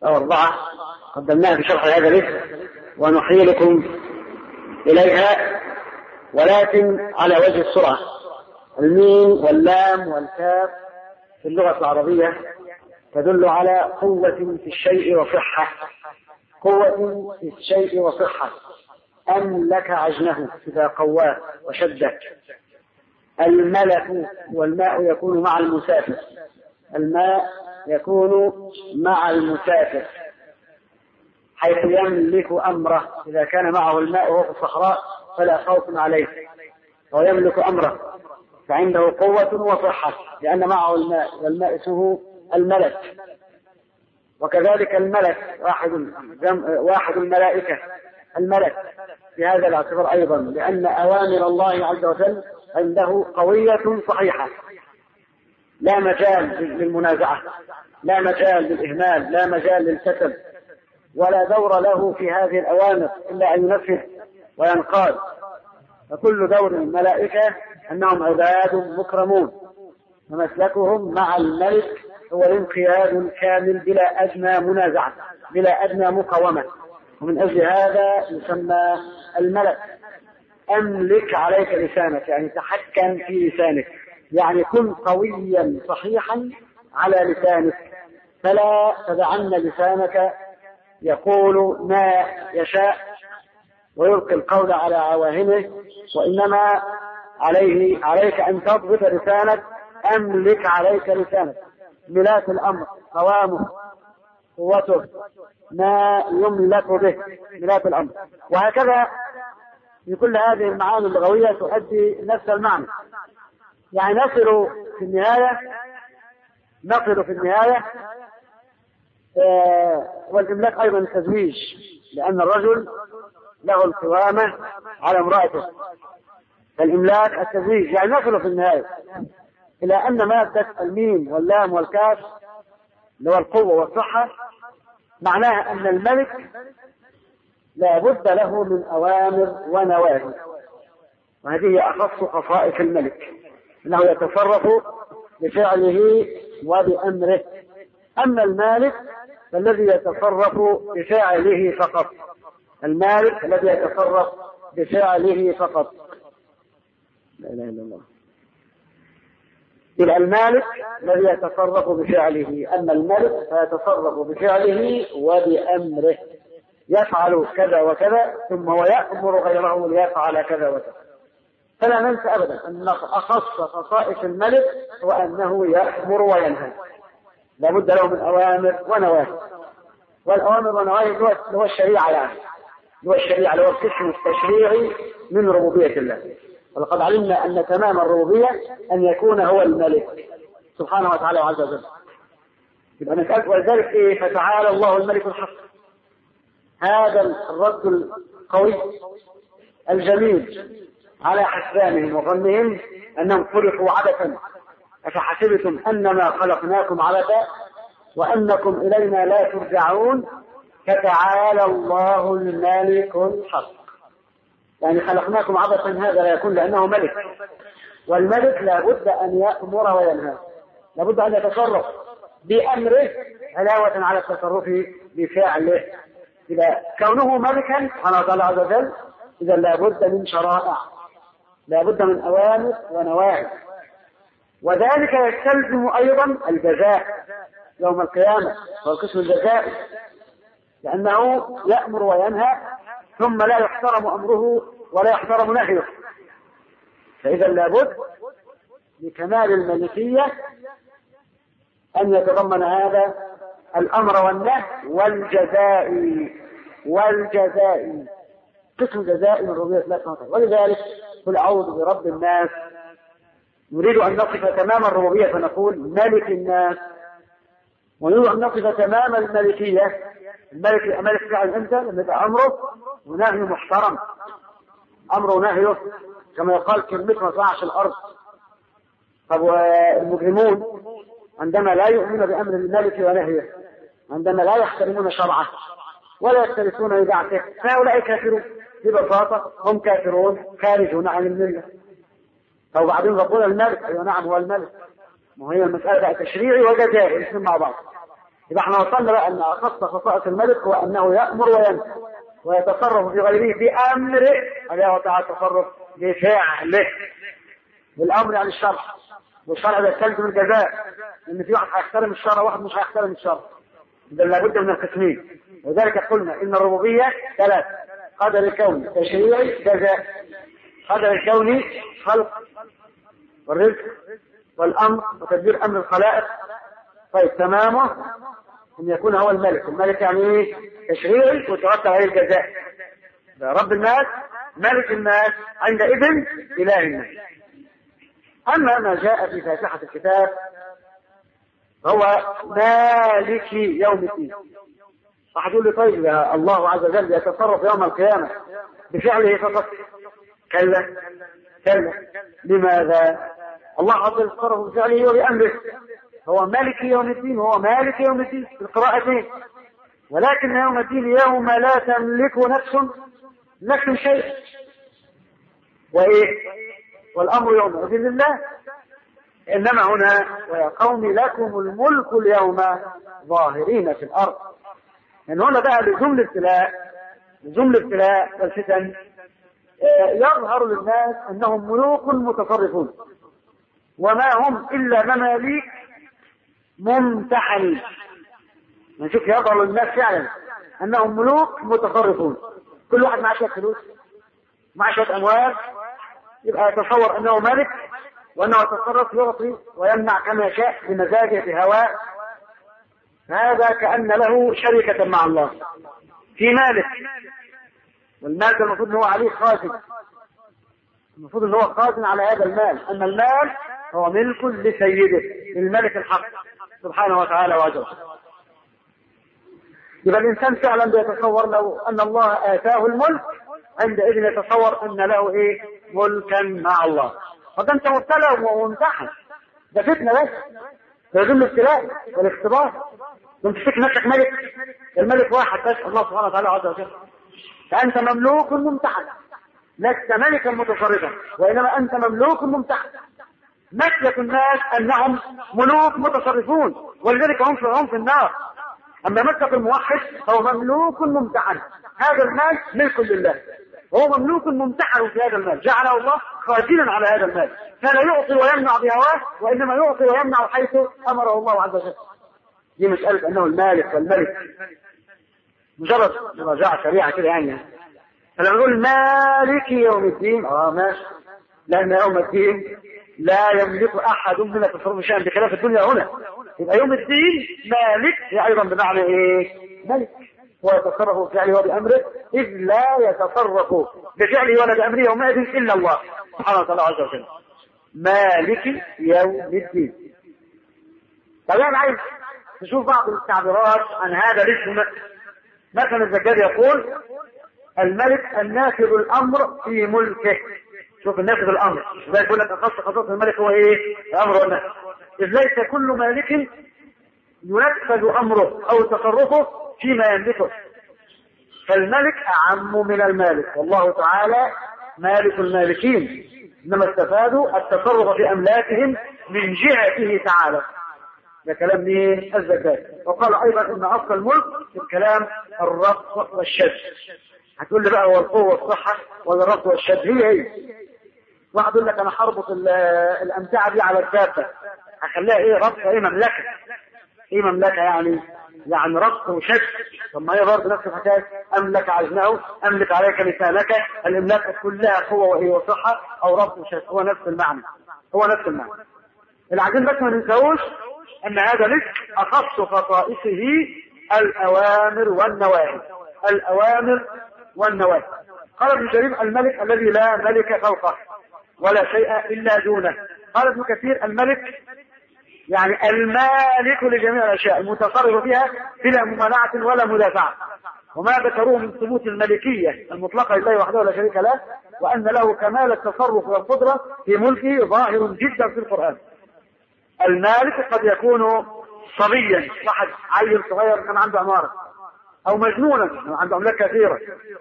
أو أربعة قدمناها في شرح هذا الاسم ونحيي لكم إليها ولكن على وجه السرعة الميم واللام والكاف في اللغة العربية تدل على قوة في الشيء وصحة قوة في الشيء وصحة أملك عجنه إذا قواه وشده الملك والماء يكون مع المسافر الماء يكون مع المسافر حيث يملك أمره إذا كان معه الماء وهو في الصحراء فلا خوف عليه ويملك أمره فعنده قوة وصحة لأن معه الماء والماء اسمه الملك وكذلك الملك واحد واحد الملائكة الملك في هذا الاعتبار أيضا لأن أوامر الله عز وجل عنده قوية صحيحة لا مجال للمنازعة لا مجال للإهمال لا مجال للكسل ولا دور له في هذه الأوامر إلا أن ينفذ وينقاد فكل دور الملائكة أنهم عباد مكرمون ومسلكهم مع الملك هو الانقياد الكامل بلا أدنى منازعة بلا أدنى مقاومة ومن أجل هذا يسمى الملك أملك عليك لسانك يعني تحكم في لسانك يعني كن قويا صحيحا على لسانك فلا تدعن لسانك يقول ما يشاء ويلقي القول على عواهنه وإنما عليه عليك أن تضبط لسانك أملك عليك لسانك ملاك الأمر قوامه قوته ما يملك به ملاك الأمر وهكذا في كل هذه المعاني اللغوية تؤدي نفس المعنى يعني نصل في النهاية نصل في النهاية آه والإملاك أيضا التزويج لأن الرجل له القوامة على امرأته فالإملاك التزويج يعني نصل في النهاية إلى أن مادة الميم واللام والكاف اللي هو القوة والصحة معناها أن الملك لا بد له من أوامر ونواهي وهذه هي أخص خصائص الملك أنه يتصرف بفعله وبأمره أما المالك فالذي يتصرف بفعله فقط المالك الذي يتصرف بفعله فقط لا إله إلا الله يبقى المالك الذي يتصرف بفعله أما الملك فيتصرف بفعله وبأمره يفعل كذا وكذا ثم ويأمر غيره ليفعل كذا وكذا فلا ننسى أبدا أن أخص خصائص الملك هو أنه يأمر وينهى لابد له من أوامر ونواهي والأوامر والنواهي هو الشريعة يعني هو الشريعة اللي هو القسم التشريعي من ربوبية الله ولقد علمنا أن تمام الربوبية أن يكون هو الملك سبحانه وتعالى وعز وجل يبقى مسألة ولذلك إيه فتعالى الله الملك الحق هذا الرد القوي الجميل على حسبانهم وظنهم أنهم خلقوا عبثا أفحسبتم أنما خلقناكم عبثا وأنكم إلينا لا ترجعون فتعالى الله الملك الحق يعني خلقناكم عبثا هذا لا يكون لأنه ملك والملك لابد أن يأمر وينهى لابد أن يتصرف بأمره علاوة على التصرف بفعله إذا كونه ملكا سبحانه وتعالى عز وجل إذا لابد من شرائع لابد من أوامر ونواهي وذلك يستلزم أيضا الجزاء يوم القيامة والقسم الجزائي لأنه يأمر وينهى ثم لا يحترم أمره ولا يحترم نهيه فإذا لابد لكمال الملكية أن يتضمن هذا الأمر والنهي والجزاء والجزاء قسم جزاء من ربوبية الله سبحانه وتعالى ولذلك قل أعوذ برب الناس نريد أن نصف تمام الربوبية فنقول ملك الناس ونريد أن نصف تمام الملكية الملك الملك فعل أنت لما يبقى أمره ونهيه محترم أمره ونهيه كما يقال كلمته ما تقعش الأرض طب والمجرمون عندما لا يؤمنون بأمر الملك ونهيه عندما لا يحترمون شرعه ولا يختلفون ببعثه فهؤلاء كافرون ببساطة هم كافرون خارجون عن الملة أو بعدين يقول الملك أيوة نعم هو الملك ما هي المسألة بقى تشريعي وجزائي الاثنين مع بعض يبقى احنا وصلنا بقى ان اخص خصائص الملك هو انه يامر وينهى ويتصرف في غيره بامره هذا هو تعالى التصرف بفعله بالامر يعني الشرع والشرع ده يستلزم الجزاء لان في واحد هيحترم الشرع وواحد مش هيحترم الشرع اذا لابد من القسمين وذلك قلنا ان الربوبيه ثلاث قدر الكون تشريعي جزاء قدر الكون خلق والرزق والامر وتدبير امر الخلائق طيب تمامه ان يكون هو الملك الملك يعني ايه تشريعي وترتب عليه الجزاء ده رب الناس ملك الناس عندئذ اله الناس اما ما جاء في فاتحه الكتاب هو مالك يوم الدين واحد يقول لي طيب يا الله عز وجل يتصرف يوم القيامه بفعله فقط كلا كلا لماذا الله عز وجل يتصرف بفعله وبامره هو مالك يوم الدين هو مالك يوم الدين في القراءتين ولكن يوم الدين يوم لا تملك نفس نفس شيء وايه والامر يومئذ لله انما هنا ويا قوم لكم الملك اليوم ظاهرين في الارض ان هنا بقى لزوم الابتلاء لزوم الابتلاء والفتن يظهر للناس انهم ملوك متصرفون وما هم الا مماليك ممتحنين نشوف يظهر للناس فعلا انهم ملوك متصرفون كل واحد معاه شويه فلوس معاه شويه اموال يبقى يتصور انه ملك وانه يتصرف يعطي ويمنع كما يشاء بمزاجه بهواه هذا كان له شركه مع الله في مالك والمال ده المفروض ان هو عليه خازن المفروض ان هو خازن على هذا المال ان المال هو ملك لسيده الملك الحق سبحانه وتعالى وجل يبقى الانسان فعلا بيتصور لو ان الله اتاه الملك عندئذ يتصور ان له ايه ملكا مع الله فده انت مبتلى وممتحن ده فتنه بس ده يدل الابتلاء والاختبار انت فيك نفسك ملك الملك واحد بس الله سبحانه وتعالى عز وجل فانت مملوك ممتحن لست ملكا متصرفا وانما انت مملوك ممتحن مسلك الناس انهم ملوك متصرفون ولذلك هم في هم في النار اما مسلك الموحد فهو مملوك ممتحن هذا المال ملك لله وهو مملوك ممتحن في هذا المال جعله الله خازنا على هذا المال فلا يعطي ويمنع بهواه وانما يعطي ويمنع حيث امره الله عز وجل دي مساله انه المالك والملك مجرد مراجعه سريعه كده يعني فلما نقول مالك يوم الدين اه ماشي لان يوم الدين لا يملك احد من التصرف شيئا بخلاف الدنيا هنا يبقى يوم الدين مالك هي ايضا بمعنى ايه ملك ويتصرف بفعله وبامره اذ لا يتصرف بفعله ولا بامره يومئذ الا الله سبحانه وتعالى عز وجل مالك يوم الدين طب انا عايز نشوف بعض التعبيرات عن هذا الاسم مثلا الزجاج يقول الملك النافذ الامر في ملكه شوف النافذ الامر زي يقول لك اخص خصائص الملك هو ايه الامر والنفذ اذ ليس كل مالك ينفذ امره او تصرفه فيما يملكه فالملك اعم من المالك والله تعالى مالك المالكين انما استفادوا التصرف في املاكهم من جهته تعالى ده كلام مين الزكاة وقال ايضا ان اصل الملك في الكلام الربط والشد هتقول لي بقى هو القوة والصحة ولا الربط والشد هي هي واحد يقول لك انا هربط الامتعة دي على الدابة هخليها ايه ربط ايه مملكة ايه مملكة يعني يعني ربط وشد طب ما هي برضه نفس الحكاية املك عزمه املك عليك لسانك الاملاك كلها قوة وهي وصحة او ربط وشد هو نفس المعنى هو نفس المعنى العجين بس ما ننساوش ان هذا الاسم اخص خصائصه الاوامر والنواهي الاوامر والنواهي قال ابن جرير الملك الذي لا ملك فوقه ولا شيء الا دونه قال ابن كثير الملك يعني المالك لجميع الاشياء المتصرف فيها بلا ممانعه ولا مدافعه وما ذكروه من ثبوت الملكيه المطلقه لله وحده لا شريك له وان له كمال التصرف والقدره في ملكه ظاهر جدا في القران المالك قد يكون صبيا واحد عيل صغير كان عنده عمارة او مجنونا عنده املاك كثيرة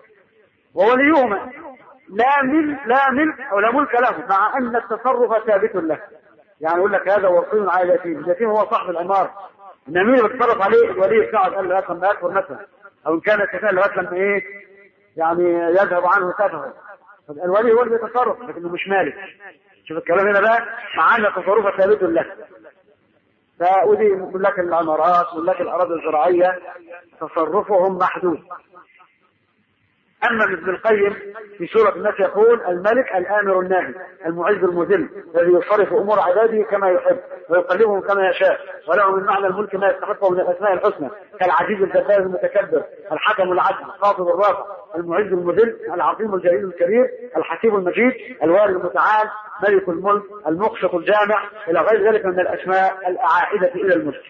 ووليهما لا مل لا ملك او لا ملك له مع ان التصرف ثابت له يعني يقول لك هذا وصي على اليتيم اليتيم هو صاحب العمارة ان مين اللي بيتصرف عليه الولي بتاعه قال له لغايه ما يكبر مثلا او ان كان الكفاءه لغايه لما ايه يعني يذهب عنه سفهه الولي هو اللي بيتصرف لكنه مش مالك شوف الكلام هنا بقى معانا تصرف ثابت له فودي ملاك العمارات ملاك الاراضي الزراعيه تصرفهم محدود أما ابن القيم في سورة الناس يقول الملك الآمر الناهي المعز المذل الذي يصرف أمور عباده كما يحب ويقلبهم كما يشاء وله من معنى الملك ما يستحقه من الأسماء الحسنى كالعزيز الجبار المتكبر الحكم العدل الخافض الرافع المعز المذل العظيم الجليل الكبير الحكيم المجيد الواري المتعال ملك الملك المقسط الجامع إلى غير ذلك من الأسماء العائدة إلى الملك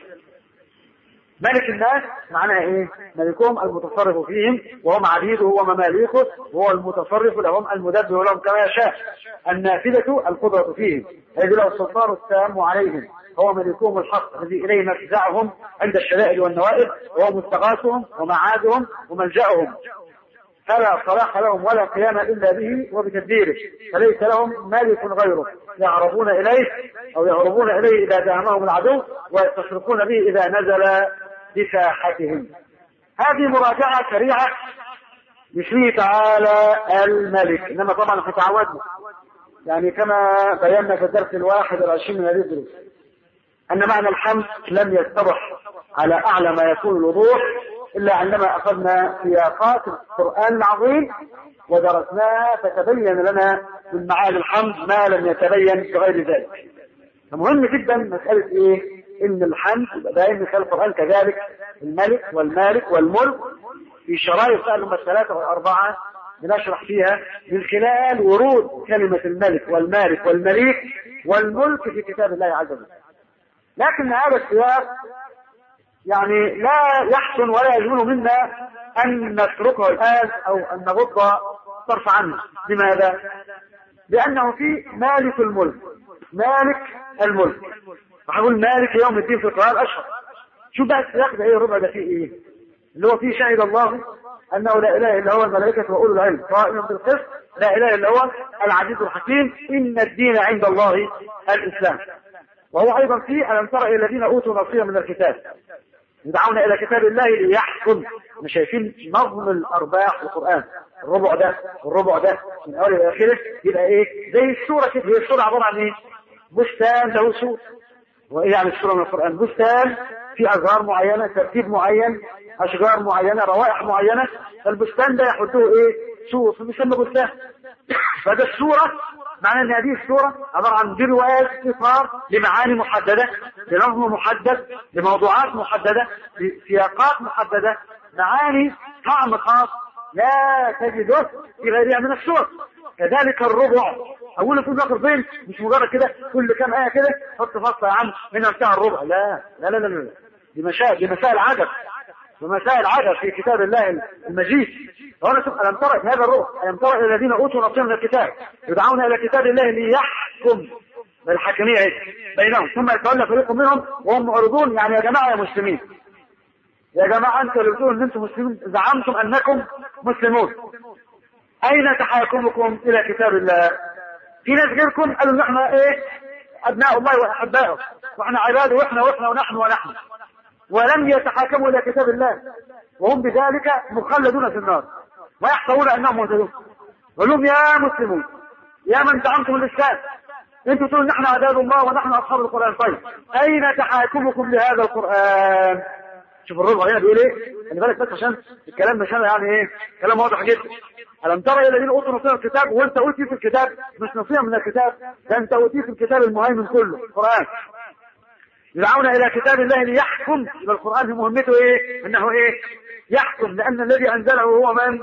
ملك الناس معناها ايه ملكهم المتصرف فيهم وهم عبيده ومماليكه وهو المتصرف لهم المدبر لهم كما يشاء النافذة القدرة فيهم الذي له السلطان التام عليهم هو ملكهم الحق الذي اليه مفزعهم عند الشدائد والنوائب وهو مستغاثهم ومعادهم وملجأهم فلا صلاح لهم ولا قيام الا به وبتدبيره فليس لهم مالك غيره يهربون اليه او يهربون اليه اذا دعمهم العدو ويستشرقون به اذا نزل بساحتهم هذه مراجعه سريعه باسمه تعالى الملك انما طبعا احنا تعودنا يعني كما بينا في الدرس الواحد والعشرين من هذه الدروس ان معنى الحمد لم يتضح على اعلى ما يكون الوضوح إلا عندما أخذنا سياقات القرآن العظيم ودرسناها فتبين لنا من معاني الحمد ما لم يتبين بغير ذلك فمهم جدا مسألة إيه؟ إن الحمد باين من خلال القرآن كذلك الملك والمالك والملك في شرائط بقى الثلاثة والأربعة بنشرح فيها من خلال ورود كلمة الملك والمالك والمليك والملك في كتاب الله عز وجل لكن هذا السياق يعني لا يحسن ولا يجوز منا أن نتركه الآن أو أن نغض طرف عنه لماذا؟ لأنه في مالك الملك مالك الملك هنقول مالك يوم الدين في القرآن الأشهر شو بقى السياق ده ايه الربع ده فيه ايه؟ اللي هو فيه شهد الله أنه لا إله إلا هو الملائكة وأولو العلم قائما بالقسط لا إله إلا هو العزيز الحكيم إن الدين عند الله الإسلام وهو أيضا فيه ألم تر إلى الذين أوتوا نصيبا من الكتاب يدعون الى كتاب الله ليحكم مش شايفين نظم الارباح في القران الربع ده والربع ده من اول الى اخره يبقى ايه زي السوره كده هي السوره عباره عن ايه بستان له سور وايه يعني السوره من القران بستان في ازهار معينه ترتيب معين اشجار معينه روائح معينه فالبستان ده يحطوه ايه سور فبيسمى بستان فده السوره معنى ان هذه السوره عباره عن برواز اطار لمعاني محدده لنظم محدد لموضوعات محدده لسياقات محدده معاني طعم خاص لا تجده في غيرها من السور كذلك الربع اقول في الاخر فين مش مجرد كده كل كام ايه كده حط فصل يا عم هنا انتهى الربع لا لا لا لا, لا. دي مسائل دي مسائل عدد ومسائل عدد في كتاب الله المجيد هنا شوف ألم ترى هذا الروح ألم ترى إلى الذين أوتوا نصيبا من الكتاب يدعون إلى كتاب الله ليحكم بالحكمية بينهم ثم يتولى فريق منهم وهم معرضون يعني يا جماعة يا مسلمين يا جماعة أنتم اللي بتقولوا أن أنتم مسلمين زعمتم أنكم مسلمون أين تحاكمكم إلى كتاب الله؟ في ناس غيركم قالوا نحن إيه أبناء الله وأحبائه وإحنا عباده وإحنا وإحنا ونحن ونحن ولم يتحاكموا إلى كتاب الله وهم بذلك مخلدون في النار ويحسبون أنهم مهتدون قال لهم يا مسلمون يا من زعمتم الإسلام انتم تقولوا نحن عباد الله ونحن أصحاب القرآن طيب أين تحاكمكم لهذا القرآن شوف الربع هنا بيقول ايه خلي بالك بس عشان الكلام مش انا يعني ايه كلام واضح جدا ألم ترى إلى الذين أوتوا نصيبا في الكتاب وأنت أوتي في الكتاب مش نصيبا من الكتاب ده أنت أوتي في الكتاب المهيمن كله القرآن يدعون الى كتاب الله ليحكم يبقى القران في مهمته ايه انه ايه يحكم لان الذي انزله هو من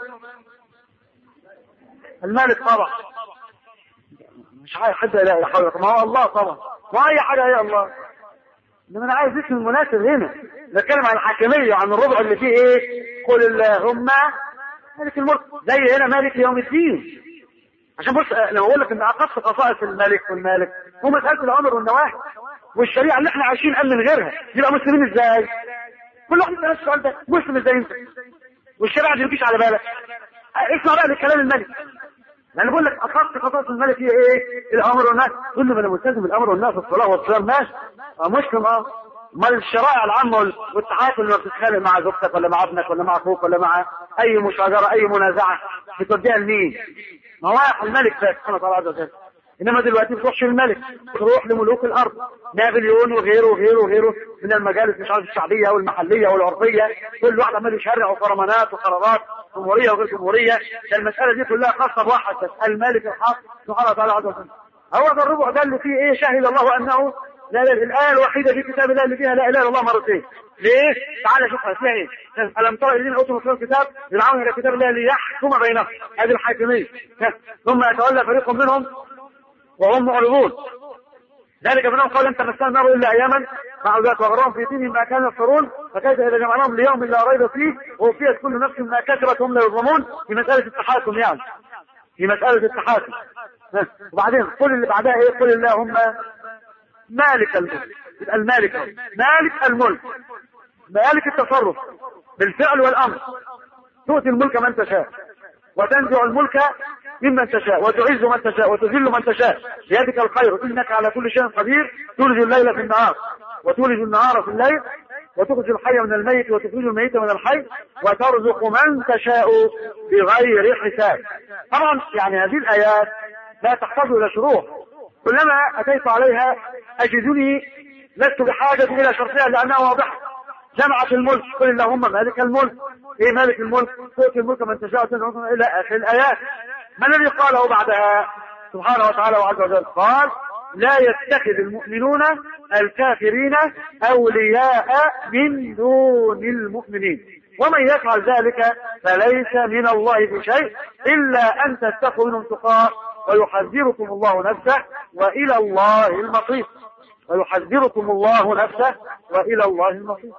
المالك طبعا مش عايز حد لا يحول ما هو الله طبعا ما اي حاجه هي الله انما انا عايز اسم المناسب هنا نتكلم عن الحاكميه وعن الربع اللي فيه ايه قل اللهم مالك الملك زي هنا مالك يوم الدين عشان بص لما بقول لك ان اقص خصائص الملك والمالك هو مساله الامر والنواهي والشريعه اللي احنا عايشين قال من غيرها يبقى مسلمين ازاي؟ كل واحد يسال السؤال ده مسلم ازاي انت؟ والشريعه دي مفيش على بالك اسمع بقى لكلام الملك يعني بقول لك اخص خصائص الملك هي ايه؟ الامر والناس كل من ملتزم بالامر والناس الصلاه والصيام ماشي اه مسلم اه امال الشرائع العامه والتعاطي اللي بتتخانق مع زوجتك ولا مع ابنك ولا مع اخوك ولا مع اي مشاجره اي منازعه بتوديها لمين؟ ما هو الملك سبحانه وتعالى عز وجل انما دلوقتي بتروحش للملك تروح لملوك الارض نابليون وغيره وغيره وغيره من المجالس مش عارف الشعبيه والمحليه والعرفيه كل واحد عمال يشرع وفرمانات وقرارات جمهوريه وغير جمهوريه المساله دي كلها خاصه بواحد بس الملك الحق سبحانه وتعالى عز وجل هو ده الربع ده اللي فيه ايه شهد الله انه لا لا الآية الوحيدة في كتاب الله اللي فيها لا إله إلا الله مرتين. ليه؟ تعالى شوفها فيها إيه؟ ألم ترى الذين أوتوا من الكتاب يدعون إلى كتاب الله ليحكم بينهم. هذه الحاكمية. ثم يتولى فريق منهم وهم معرضون. ذلك بأنهم قالوا أنت مسنا النار إلا أياما مع ذلك وغرهم في دينهم ما كانوا يفترون فكيف إذا جمعناهم ليوم لا ريب فيه ووفيت كل نفس ما كسبت هم لا يظلمون في مسألة التحاكم يعني. في مسألة التحاكم. وبعدين قل اللي بعدها إيه؟ قل اللهم مالك الملك المالك مالك الملك مالك التصرف بالفعل والامر تؤتي الملك من تشاء وتنزع الملك ممن تشاء وتعز من تشاء وتذل من تشاء بيدك الخير انك على كل شيء قدير تولج الليل في النهار وتولج النهار في الليل وتخرج الحي من الميت وتخرج الميت من الحي وترزق من تشاء بغير حساب طبعا يعني هذه الايات لا تحتاج الى شروح كلما اتيت عليها اجدني لست بحاجة الى شرطها لانها واضحة جمعت الملك قل اللهم مالك الملك ايه مالك الملك تؤتي الملك من تشاء الى اخر الايات ما الذي قاله بعدها سبحانه وتعالى وعز وجل قال لا يتخذ المؤمنون الكافرين اولياء من دون المؤمنين ومن يفعل ذلك فليس من الله بشيء الا ان تتقوا منهم تقاه ويحذركم الله نفسه والى الله المصير ويحذركم الله نفسه والى الله المصير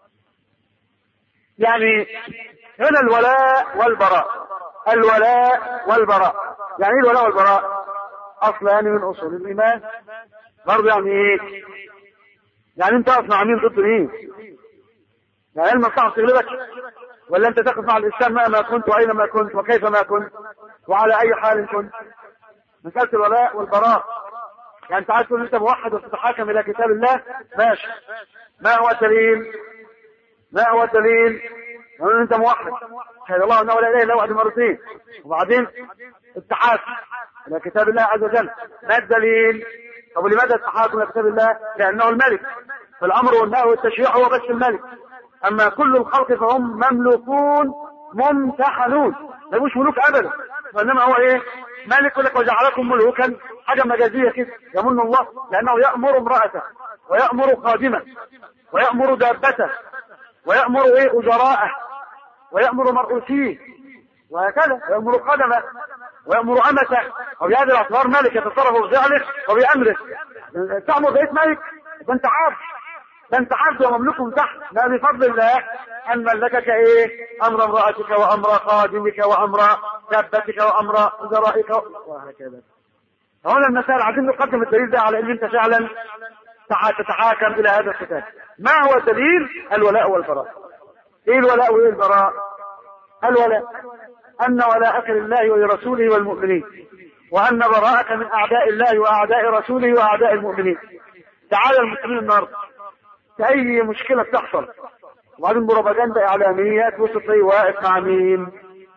يعني هنا الولاء والبراء الولاء والبراء يعني ايه الولاء والبراء اصلان من اصول الايمان برضه يعني ايه يعني انت اصلا مع مين ضد مين يعني المصلحه تغلبك ولا انت تقف مع الاسلام مهما كنت واينما كنت وكيف ما كنت وعلى اي حال كنت مسألة الولاء والبراء يعني انت عايز تقول انت موحد وتتحاكم الى كتاب الله ماشي ما هو الدليل ما هو الدليل ان انت موحد شهد الله انه لا اله الا واحد مرتين وبعدين التحاكم الى كتاب الله عز وجل ما الدليل طب لماذا التحاكم الى كتاب الله لانه الملك فالامر والنهي والتشريع هو بس الملك اما كل الخلق فهم مملوكون ممتحنون ما مش ملوك ابدا وانما هو ايه مالك لك وجعلكم ملوكا حاجه مجازيه كده يمن الله لانه يامر امراته ويامر خادمه ويامر دابته ويامر ايه اجراءه ويامر مرؤوسيه وهكذا ويامر خدمه ويامر امته وبهذه الاعتبار مالك يتصرف بفعله وبامره تامر بقيت ملك ده انت عبد ده انت عبد ومملوك تحت ده بفضل الله ان ملكك ايه امر امرأتك وامر خادمك وامر دابتك وامر وزرائك وهكذا هنا المسائل عايزين نقدم الدليل ده على ان انت فعلا تتحاكم الى هذا الكتاب ما هو الدليل الولاء والبراء ايه الولاء وايه البراء الولاء ان ولاءك لله ولرسوله والمؤمنين وان براءك من اعداء الله واعداء رسوله واعداء المؤمنين تعالى المسلمين النهارده اي مشكله بتحصل وبعدين بروباجندا اعلاميه تبص تلاقيه واقف مع مين؟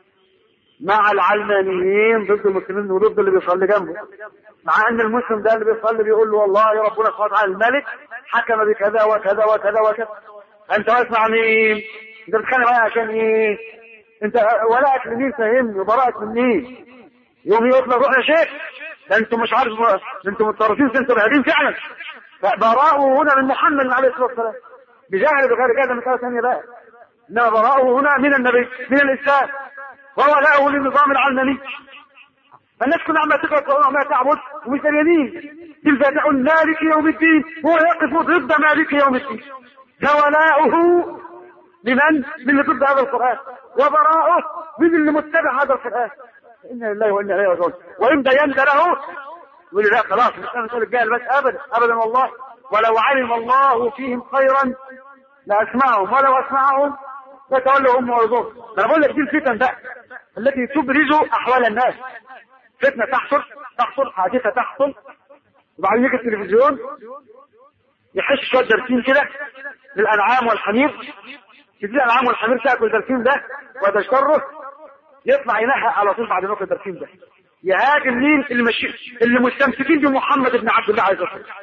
مع العلمانيين ضد المسلمين وضد اللي بيصلي جنبه مع ان المسلم ده اللي بيصلي بيقول له والله يا ربنا سبحانه وتعالى الملك حكم بكذا وكذا وكذا وكذا انت واقف مع مين؟ انت بتتخانق معايا عشان ايه؟ انت ولاءك لمين فهمني وبراءك من مين؟ يوم يطلع روح يا شيخ ده انتم مش عارف ده انتم متطرفين انتم راهبين فعلا فبراءه هنا من محمد عليه الصلاه والسلام بجهل بغير كذا مسألة ثانية بقى إنما براءه هنا من النبي من الإسلام وولاؤه للنظام العلماني فالناس كلها عمالة تقرأ وعمالة تعبد ومش دريانين الفاتح مالك يوم الدين هو يقف ضد مالك يوم الدين فولاؤه لمن؟ من اللي ضد هذا القرآن وبراءه من اللي متبع هذا القرآن إنا لله وإنا إليه راجعون وإن دينت له يقول لا خلاص مش انا مسألة الجاهل بس أبدا أبدا والله ولو علم الله فيهم خيرا لاسمعهم ولو اسمعهم لتولوا هم معرضون انا بقول لك دي الفتن بقى التي تبرز احوال الناس فتنه تحصل تحصل حادثه تحصل وبعدين يجي التلفزيون يحس شويه دارسين كده للانعام والحمير تدي الانعام والحمير تاكل البرسيم ده وتشتره يطلع ينهق على طول بعد ما ياكل البرسيم ده يهاجم مين اللي ماشي اللي مستمسكين بمحمد بن عبد الله عليه الصلاه والسلام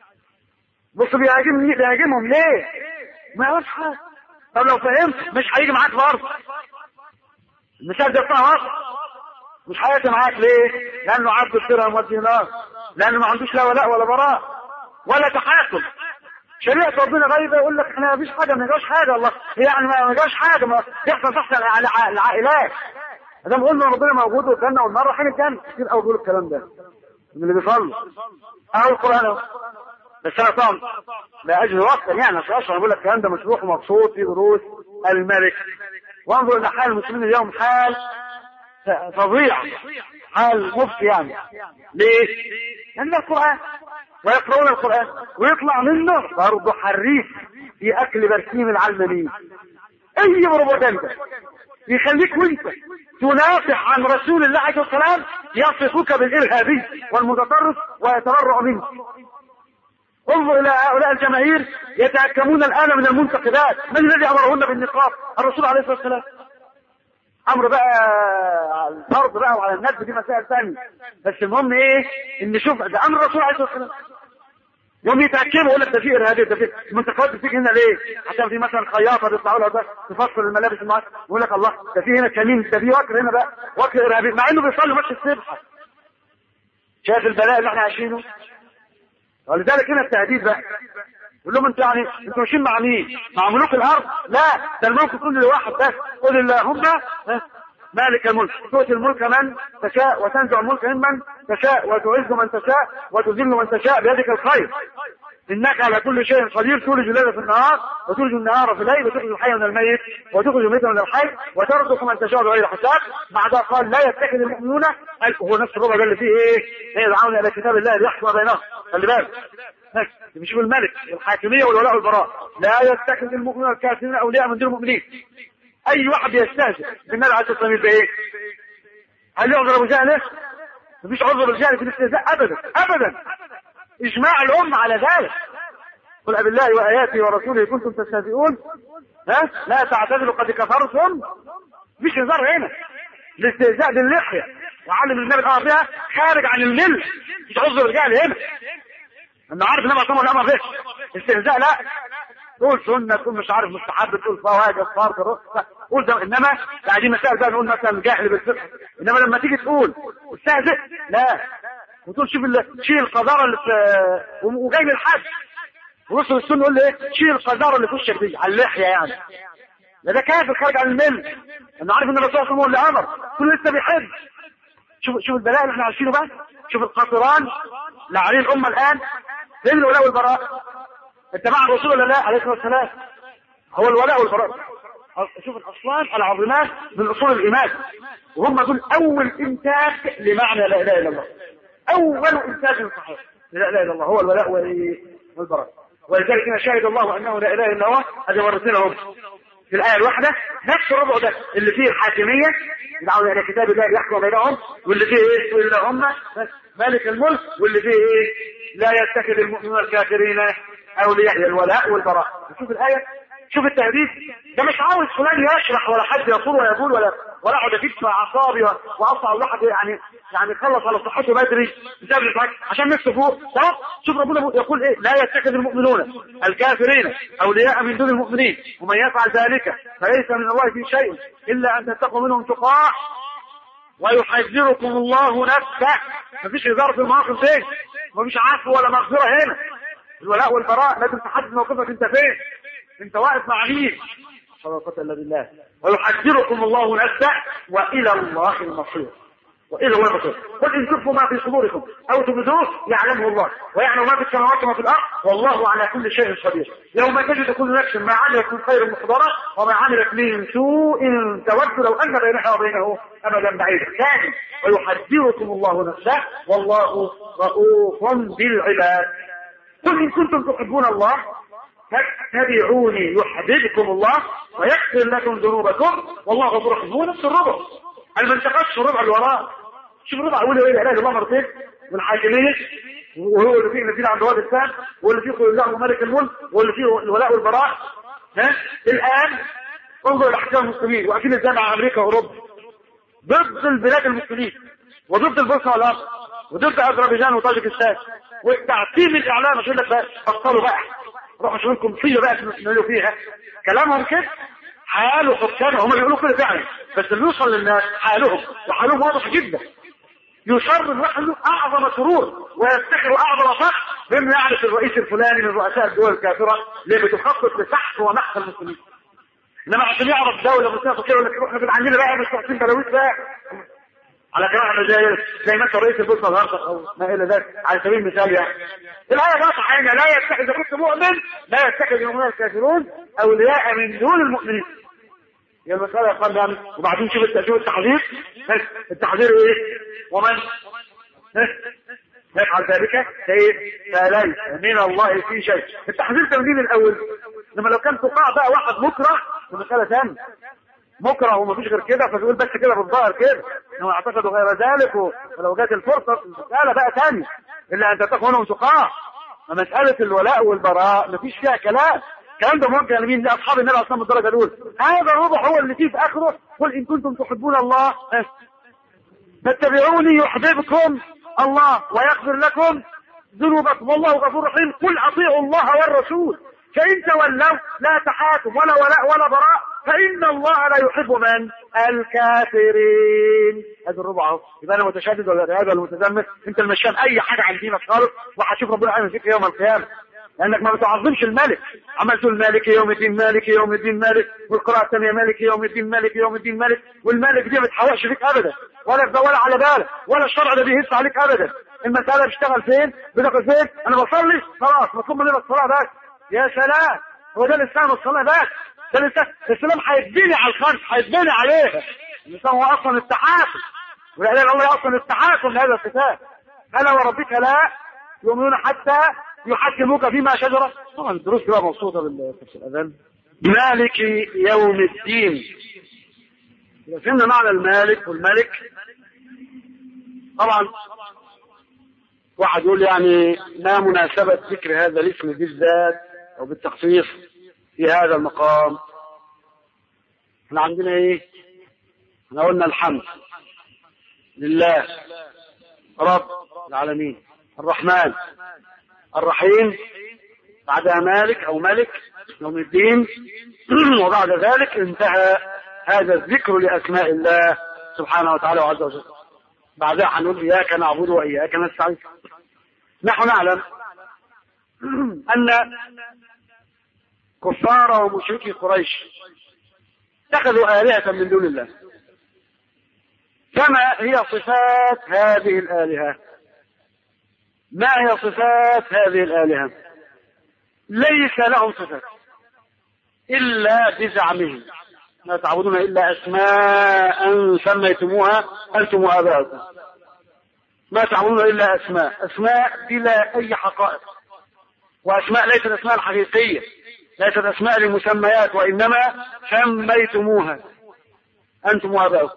بص بيهاجم مين بيهاجمهم ليه؟ ما يعرفش حاجه طب لو فهمت مش هيجي معاك برضه المثال ده بتاع مصر مش هيجي معاك ليه؟ لانه عبد الدرهم والدينار لانه ما عندوش لا ولاء ولا براء ولا تحاكم شريعة ربنا غايبة يقول لك احنا ما فيش حاجة ما جاش حاجة الله يعني ما جاش حاجة ما يحصل تحصل على العائلات ده قلنا ربنا موجود والجنة والنار رايحين الجنة كتير قوي بيقولوا الكلام ده من اللي بيصلوا اهو القرآن اهو بس انا طبعا لا اجل وقتا يعني عشان اشرح بقول لك الكلام ده مشروح ومبسوط في دروس الملك وانظر الى حال المسلمين اليوم حال فظيع حال مفتي يعني ليه؟ لان ده القرآن ويقرؤون القرآن ويطلع منه برضه حريف في أكل برسيم العلمانيين أي بروباجندا يخليك وانت تنافح عن رسول الله عليه السلام يصفك بالإرهابي والمتطرف ويتبرع منه انظر إلى هؤلاء الجماهير يتهكمون الآن من المنتقدات من الذي أمرهن بالنقاب الرسول عليه الصلاة والسلام امر بقى على الفرض بقى وعلى الندب دي مسائل ثانيه بس المهم ايه ان شوف ده امر الرسول عليه الصلاه والسلام يوم يتأكدوا يقول لك ده في ارهابي ده في المنتخبات بتيجي هنا ليه؟ عشان في مثلا خياطه بيطلعوا لها بقى تفصل الملابس المعاش يقول لك الله ده في هنا كمين ده في وكر هنا بقى وكر ارهابي مع انه بيصلي ماتش السبحه شايف البلاء اللي احنا عايشينه ولذلك هنا التهديد بقى يقول لهم انتوا يعني انتوا ماشيين مع مين؟ مع ملوك الارض؟ لا ده الملك تقول لواحد بس قل اللهم مالك الملك تؤتي الملك من تشاء وتنزع الملك ممن تشاء وتعز من تشاء وتذل من تشاء بيدك الخير انك على كل شيء قدير تولج الليل في النهار وتولج النهار في الليل وتخرج الحي من الميت وتخرج الميت من الحي وترزق من تشاء بغير حساب بعدها قال لا يتخذ المؤمنون هو نفس الربع ده اللي فيه ايه؟ يدعون الى كتاب الله ليحكم بينهم خلي بالك بيشوف الملك الحاكميه والولاء والبراء لا يتخذ المؤمنون الكافرين اولياء من دون المؤمنين اي واحد يستهزئ بالنبي عليه الصلاه والسلام بايه؟ هل يعذر ابو جهل؟ مفيش عذر بالجهل في الاستهزاء ابدا ابدا اجماع الامه على ذلك قل ابي الله واياته ورسوله كنتم تستهزئون ها لا تعتذروا قد كفرتم مفيش هزار هنا الاستهزاء باللحيه وعلم النبي الامر بها خارج عن المل مش عذر الجهل هنا انا عارف انما صمم الامر به استهزاء لا تقول سنة تقول مش عارف مستحب تقول فواجب فرض رخصة قول ده انما يعني دي مسائل بقى نقول مثلا جاهل بالفقه انما لما تيجي تقول استهزئ لا وتقول شوف شيل القذارة اللي في وجاي من الحج ورسل السنة يقول لي ايه شيل القذارة اللي في وشك دي على اللحية يعني لا ده كافر خارج عن المل انا عارف ان الرسول صلى الله عليه وسلم اللي امر كل لسه بيحج شوف شوف البلاء اللي احنا عايشينه بقى شوف القاطران اللي عليه الامه الان فين الولاء والبراء انت مع الرسول ولا لا عليه الصلاه والسلام هو الولاء والبراء شوف الاصلان العظيمات من اصول الايمان وهم دول اول انتاج لمعنى لا اله الا الله اول انتاج صحيح لا اله الا الله هو الولاء والبراء ولذلك هنا شهد الله انه لا اله الا هو هذه مرتين اهو في الايه الواحده نفس الربع ده اللي فيه الحاكميه يدعون الى كتاب الله يحكم بينهم واللي فيه ايه الا هم مالك الملك واللي فيه ايه لا يتخذ المؤمنون الكافرين اولياء الولاء والبراء شوف الايه شوف التهديد ده مش عاوز فلان يشرح ولا حد يقول ولا يقول ولا ولا اقعد افيد اعصابي واقطع الواحد يعني يعني خلص على صحته بدري بسبب عشان نفسه فوق طب شوف ربنا يقول ايه لا يتخذ المؤمنون الكافرين اولياء من دون المؤمنين ومن يفعل ذلك فليس من الله في شيء الا ان تتقوا منهم تقاع ويحذركم الله نفسه مفيش هزار في المواقف دي مفيش عفو ولا مغفره هنا الولاء والبراء لازم تحدد موقفك انت فين انت واقف مع مين ولا قوه الا بالله ويحذركم الله نفسه والى الله المصير والى الله المصير قل ان تخفوا ما في صدوركم او تبدوه يعلمه الله ويعلم ما في السماوات وما في الارض والله على كل شيء قدير يوم تجد كل نفس ما عملت من خير محضره وما عملت من سوء تود لو ان بينها وبينه ابدا بعيدا ثاني ويحذركم الله نفسه والله رؤوف بالعباد قل ان كنتم تحبون الله فاتبعوني يحببكم الله ويغفر لكم ذنوبكم والله غفور رحيم هو نفس الربع انا ما انتقدش الربع اللي وراه شوف الربع اقول ايه لا اله الا الله مرتين والحاكميه وهو اللي فيه الذين عند واد السام واللي فيه قل الله ملك الملك واللي فيه الولاء والبراء ها الان انظر الى احكام المسلمين واكيد ازاي مع امريكا واوروبا ضد البلاد المسلمين وضد البوسنه والارض وضد اذربيجان وطاجكستان وتعتيم الاعلام يقول لك بقى بطلوا بقى روحوا شوفوا لكم فيه بقى تنزلوا فيها كلامهم كده حال حكام هم بيقولوا كده فعلا بس اللي يوصل للناس حالهم وحالهم واضح جدا يصر الواحد اعظم سرور ويفتخر اعظم فخر بانه يعرف الرئيس الفلاني من رؤساء الدول الكافره اللي بتخطط لسحق ومحق المسلمين انما عشان يعرف دوله مسلمه كده يقول لك احنا كده عندنا بقى مش محسين بلاويش بقى على كلام زي زي ما انت رئيس البوسنه الغرب او ما الى ذلك على سبيل المثال يعني الايه واضحه هنا لا يتخذ اذا كنت مؤمن لا يتخذ المؤمنون الكافرون اولياء من دون المؤمنين هي المسألة يا اخوان يعني وبعدين شوف شوف التحذير التحذير ايه ومن يفعل ذلك فليس من الله في شيء التحذير تمدين الاول لما لو كان تقاع بقى واحد مكره في مسألة ثانية مكره ومفيش غير كده فتقول بس كده بالظاهر كده انه اعتقدوا غير ذلك ولو جات الفرصة المسألة بقى ثانية الا ان تتقوا منهم تقاع مسألة الولاء والبراء مفيش فيها كلام الكلام ده موجه لمين لاصحاب النبي عليه الصلاه الدرجه الاولى هذا الوضع هو اللي فيه في اخره قل ان كنتم تحبون الله فاتبعوني يحببكم الله ويغفر لكم ذنوبكم والله غفور رحيم قل اطيعوا الله والرسول فان تولوا لا تحاكم ولا ولاء ولا براء فان الله لا يحب من الكافرين هذا الربع اهو يبقى انا متشدد ولا هذا المتزمت انت المشان اي حاجه عن دينك خالص وهتشوف ربنا عامل فيك يوم القيامه لانك ما بتعظمش الملك عمال تقول مالك يوم الدين مالك يوم الدين مالك والقراءة الثانية مالك يوم الدين مالك يوم الدين مالك والمالك دي ما بتحوقش فيك ابدا ولا في ولا على بالك ولا الشرع ده بيهز عليك ابدا المسألة بتشتغل فين بتاكل فين انا بصلي خلاص مطلوب مني الصلاة بس يا سلام هو ده الاسلام الصلاة بس ده الاسلام الاسلام هيتبني على الخمس هيتبني عليها الاسلام هو اصلا التحاكم والاعلان الله اصلا التحاكم لهذا الكتاب الا وربك لا يؤمنون حتى يحكموك فيما شجر طبعا الدروس بقى مبسوطه بالاذان مالك يوم الدين اذا فهمنا معنى المالك والملك طبعا واحد يقول يعني ما مناسبة ذكر هذا الاسم بالذات او بالتخصيص في هذا المقام احنا عندنا ايه احنا قلنا الحمد لله رب العالمين الرحمن الرحيم بعدها مالك او ملك يوم الدين وبعد ذلك انتهى هذا الذكر لاسماء الله سبحانه وتعالى وعز وجل بعدها هنقول اياك نعبد واياك نستعين نحن نعلم ان كفار ومشركي قريش اتخذوا آلهة من دون الله كما هي صفات هذه الآلهة ما هي صفات هذه الآلهة ليس لهم صفات إلا بزعمهم لا تعبدون إلا أسماء سميتموها أنتم وآباؤكم ما تعبدون إلا أسماء أسماء بلا أي حقائق وأسماء ليست أسماء حقيقية ليست أسماء للمسميات وإنما سميتموها أنتم وآباؤكم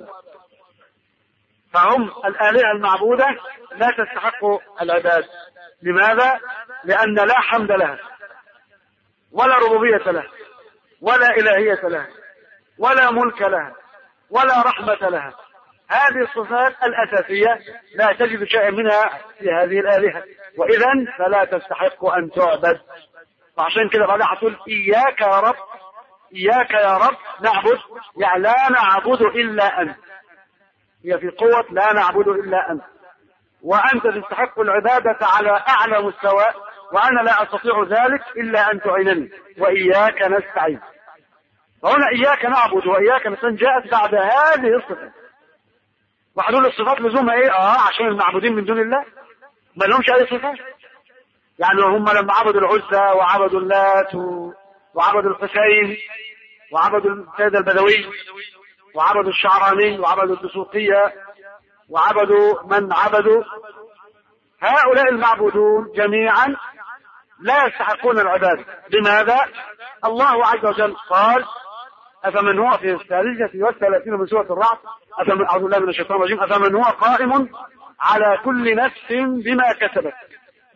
فهم الآلهة المعبودة لا تستحق العباد لماذا؟ لأن لا حمد لها ولا ربوبية لها ولا إلهية لها ولا ملك لها ولا رحمة لها هذه الصفات الأساسية لا تجد شيئا منها في هذه الآلهة وإذا فلا تستحق أن تعبد وعشان كده بعدها هتقول إياك يا رب إياك يا رب نعبد يعني لا نعبد إلا أنت هي في قوة لا نعبد إلا أنت وأنت تستحق العبادة على أعلى مستوى وأنا لا أستطيع ذلك إلا أن تعينني وإياك نستعين فهنا إياك نعبد وإياك نستعين جاءت بعد هذه الصفات وحدول الصفات لزومها إيه؟ آه عشان المعبودين من دون الله ما لهمش أي صفات يعني هم لما عبدوا العزى وعبدوا اللات وعبدوا الحسين وعبدوا السيد البدوي وعبدوا الشعراني وعبدوا الدسوقية وعبدوا من عبدوا هؤلاء المعبودون جميعا لا يستحقون العبادة لماذا؟ الله عز وجل قال أفمن هو في الثالثة والثلاثين من سورة الرعد أفمن أعوذ بالله من الشيطان الرجيم أفمن هو قائم على كل نفس بما كسبت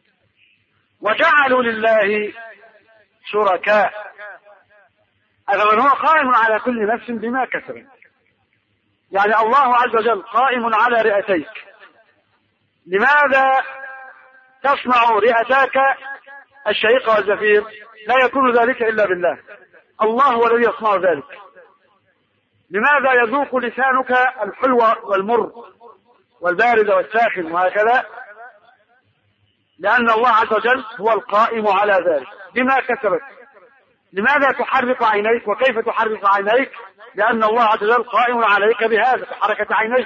وجعلوا لله شركاء هذا من هو قائم على كل نفس بما كسبت يعني الله عز وجل قائم على رئتيك لماذا تصنع رئتاك الشهيق والزفير لا يكون ذلك إلا بالله الله هو الذي يصنع ذلك لماذا يذوق لسانك الحلو والمر والبارد والساخن وهكذا لأن الله عز وجل هو القائم على ذلك بما كسبت لماذا تحرك عينيك وكيف تحرك عينيك لأن الله عز وجل قائم عليك بهذا بحركة عينيك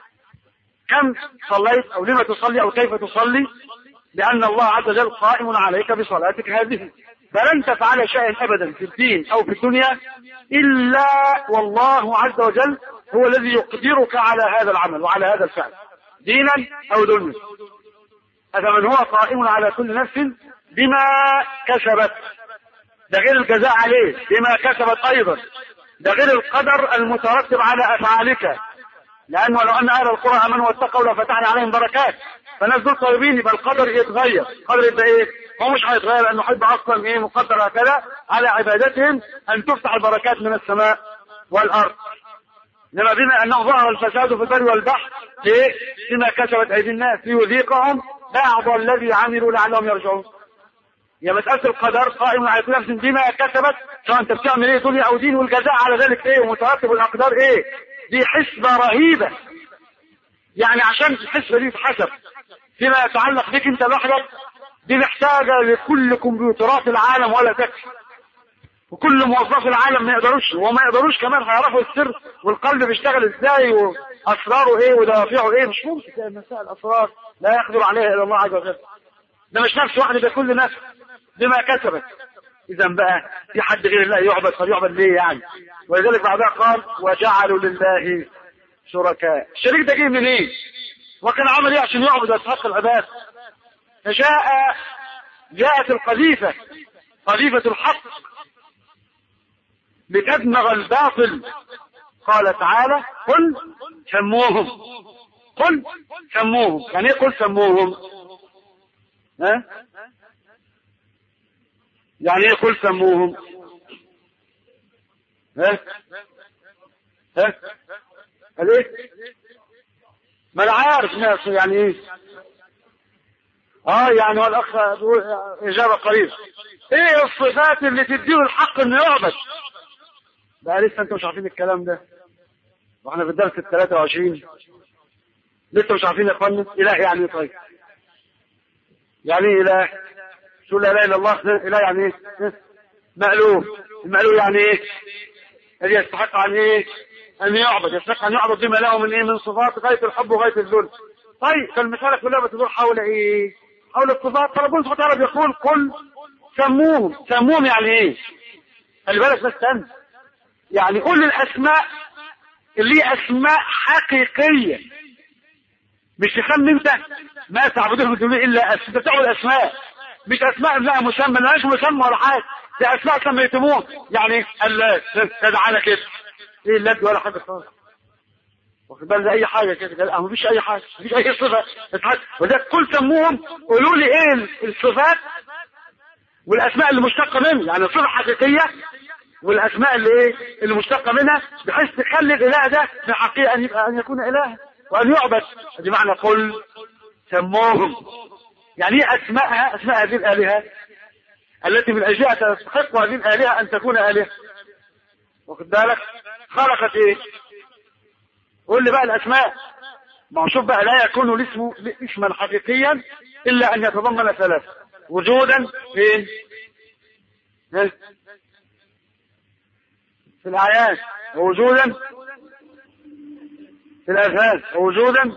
كم صليت أو لما تصلي أو كيف تصلي لأن الله عز وجل قائم عليك بصلاتك هذه فلن تفعل شيئا أبدا في الدين أو في الدنيا إلا والله عز وجل هو الذي يقدرك على هذا العمل وعلى هذا الفعل دينا أو دنيا أفمن هو قائم على كل نفس بما كسبت ده غير الجزاء عليه بما كسبت أيضا ده غير القدر المترتب على أفعالك لأنه لو أن أهل القرى آمنوا واتقوا لفتحنا عليهم بركات فالناس دول طيبين يبقى القدر يتغير القدر يبقى إيه هو مش هيتغير لأنه هيبقى أصلا إيه مقدر هكذا على عبادتهم أن تفتح البركات من السماء والأرض إنما بما أنه ظهر الفساد في البر والبحر ليه؟ بما كسبت أيدي الناس ليذيقهم بعض الذي عملوا لعلهم يرجعون هي مسألة القدر قائم على كل نفس بما كسبت سواء أنت بتعمل إيه دنيا أو دين والجزاء على ذلك إيه ومترتب الأقدار إيه دي حسبة رهيبة يعني عشان الحسبة دي تحسب فيما يتعلق بك أنت لوحدك دي محتاجة لكل كمبيوترات العالم ولا تكفي وكل موظفي العالم ما يقدروش وما يقدروش كمان هيعرفوا السر والقلب بيشتغل ازاي واسراره ايه ودوافعه ايه مش ممكن مسائل اسرار لا يقدر عليها الا الله عز وجل ده مش نفس واحد ده كل نفس بما كسبت اذا بقى في حد غير الله يعبد فليعبد ليه يعني ولذلك بعدها قال وجعلوا لله شركاء الشريك ده جه منين إيه؟ وكان عمل ايه عشان يعبد ويستحق العباد فجاء جاءت القذيفه قذيفه الحق لتدمغ الباطل قال تعالى قل سموهم قل سموهم يعني ايه قل سموهم ها يعني ايه قل سموهم ها ها قال ايه ما انا عارف ناس يعني ايه اه يعني والاخ اجابه قريبه ايه الصفات اللي تديه الحق انه يعبد بقى لسه انتوا مش عارفين الكلام ده واحنا في الدرس ال 23 لسه مش عارفين يا اخوانا اله يعني ايه طيب يعني ايه اله شو لا اله الا الله اله يعني ايه مألوف المألوف يعني ايه اللي يستحق عن ايه ان يعبد يستحق ان يعبد بما له من ايه من صفات غايه الحب وغايه الذل طيب فالمسألة كلها بتدور حول ايه حول الصفات فربنا سبحانه وتعالى بيقول قل سموهم سموهم يعني ايه خلي بالك بس انت يعني قول الاسماء اللي هي اسماء حقيقيه مش تخمن انت ما تعبدون من الا اسماء انت بتعبد اسماء مش اسماء لها مسمى مالهاش مسمى ولا حاجه دي اسماء سميتموها يعني اللات تدعى كده ايه اللات ولا حاجه خالص واخد بالك اي حاجه كده لا مفيش اي حاجه مفيش اي صفه وذلك كل سموهم قولوا لي ايه الصفات والاسماء اللي مشتقه منه يعني صفه حقيقيه والاسماء اللي ايه اللي مشتقه منها بحيث تخلي الاله ده في حقيقه ان يبقى ان يكون اله وان يعبد دي معنى قل سموهم يعني ايه اسماءها اسماء هذه الالهه التي من اجلها تستحق هذه الالهه ان تكون الهه واخد بالك خلقت ايه قول لي بقى الاسماء ما هو شوف بقى لا يكون الاسم اسما حقيقيا الا ان يتضمن ثلاثه وجودا فين في الآيات ووجودا في الأذهان ووجودا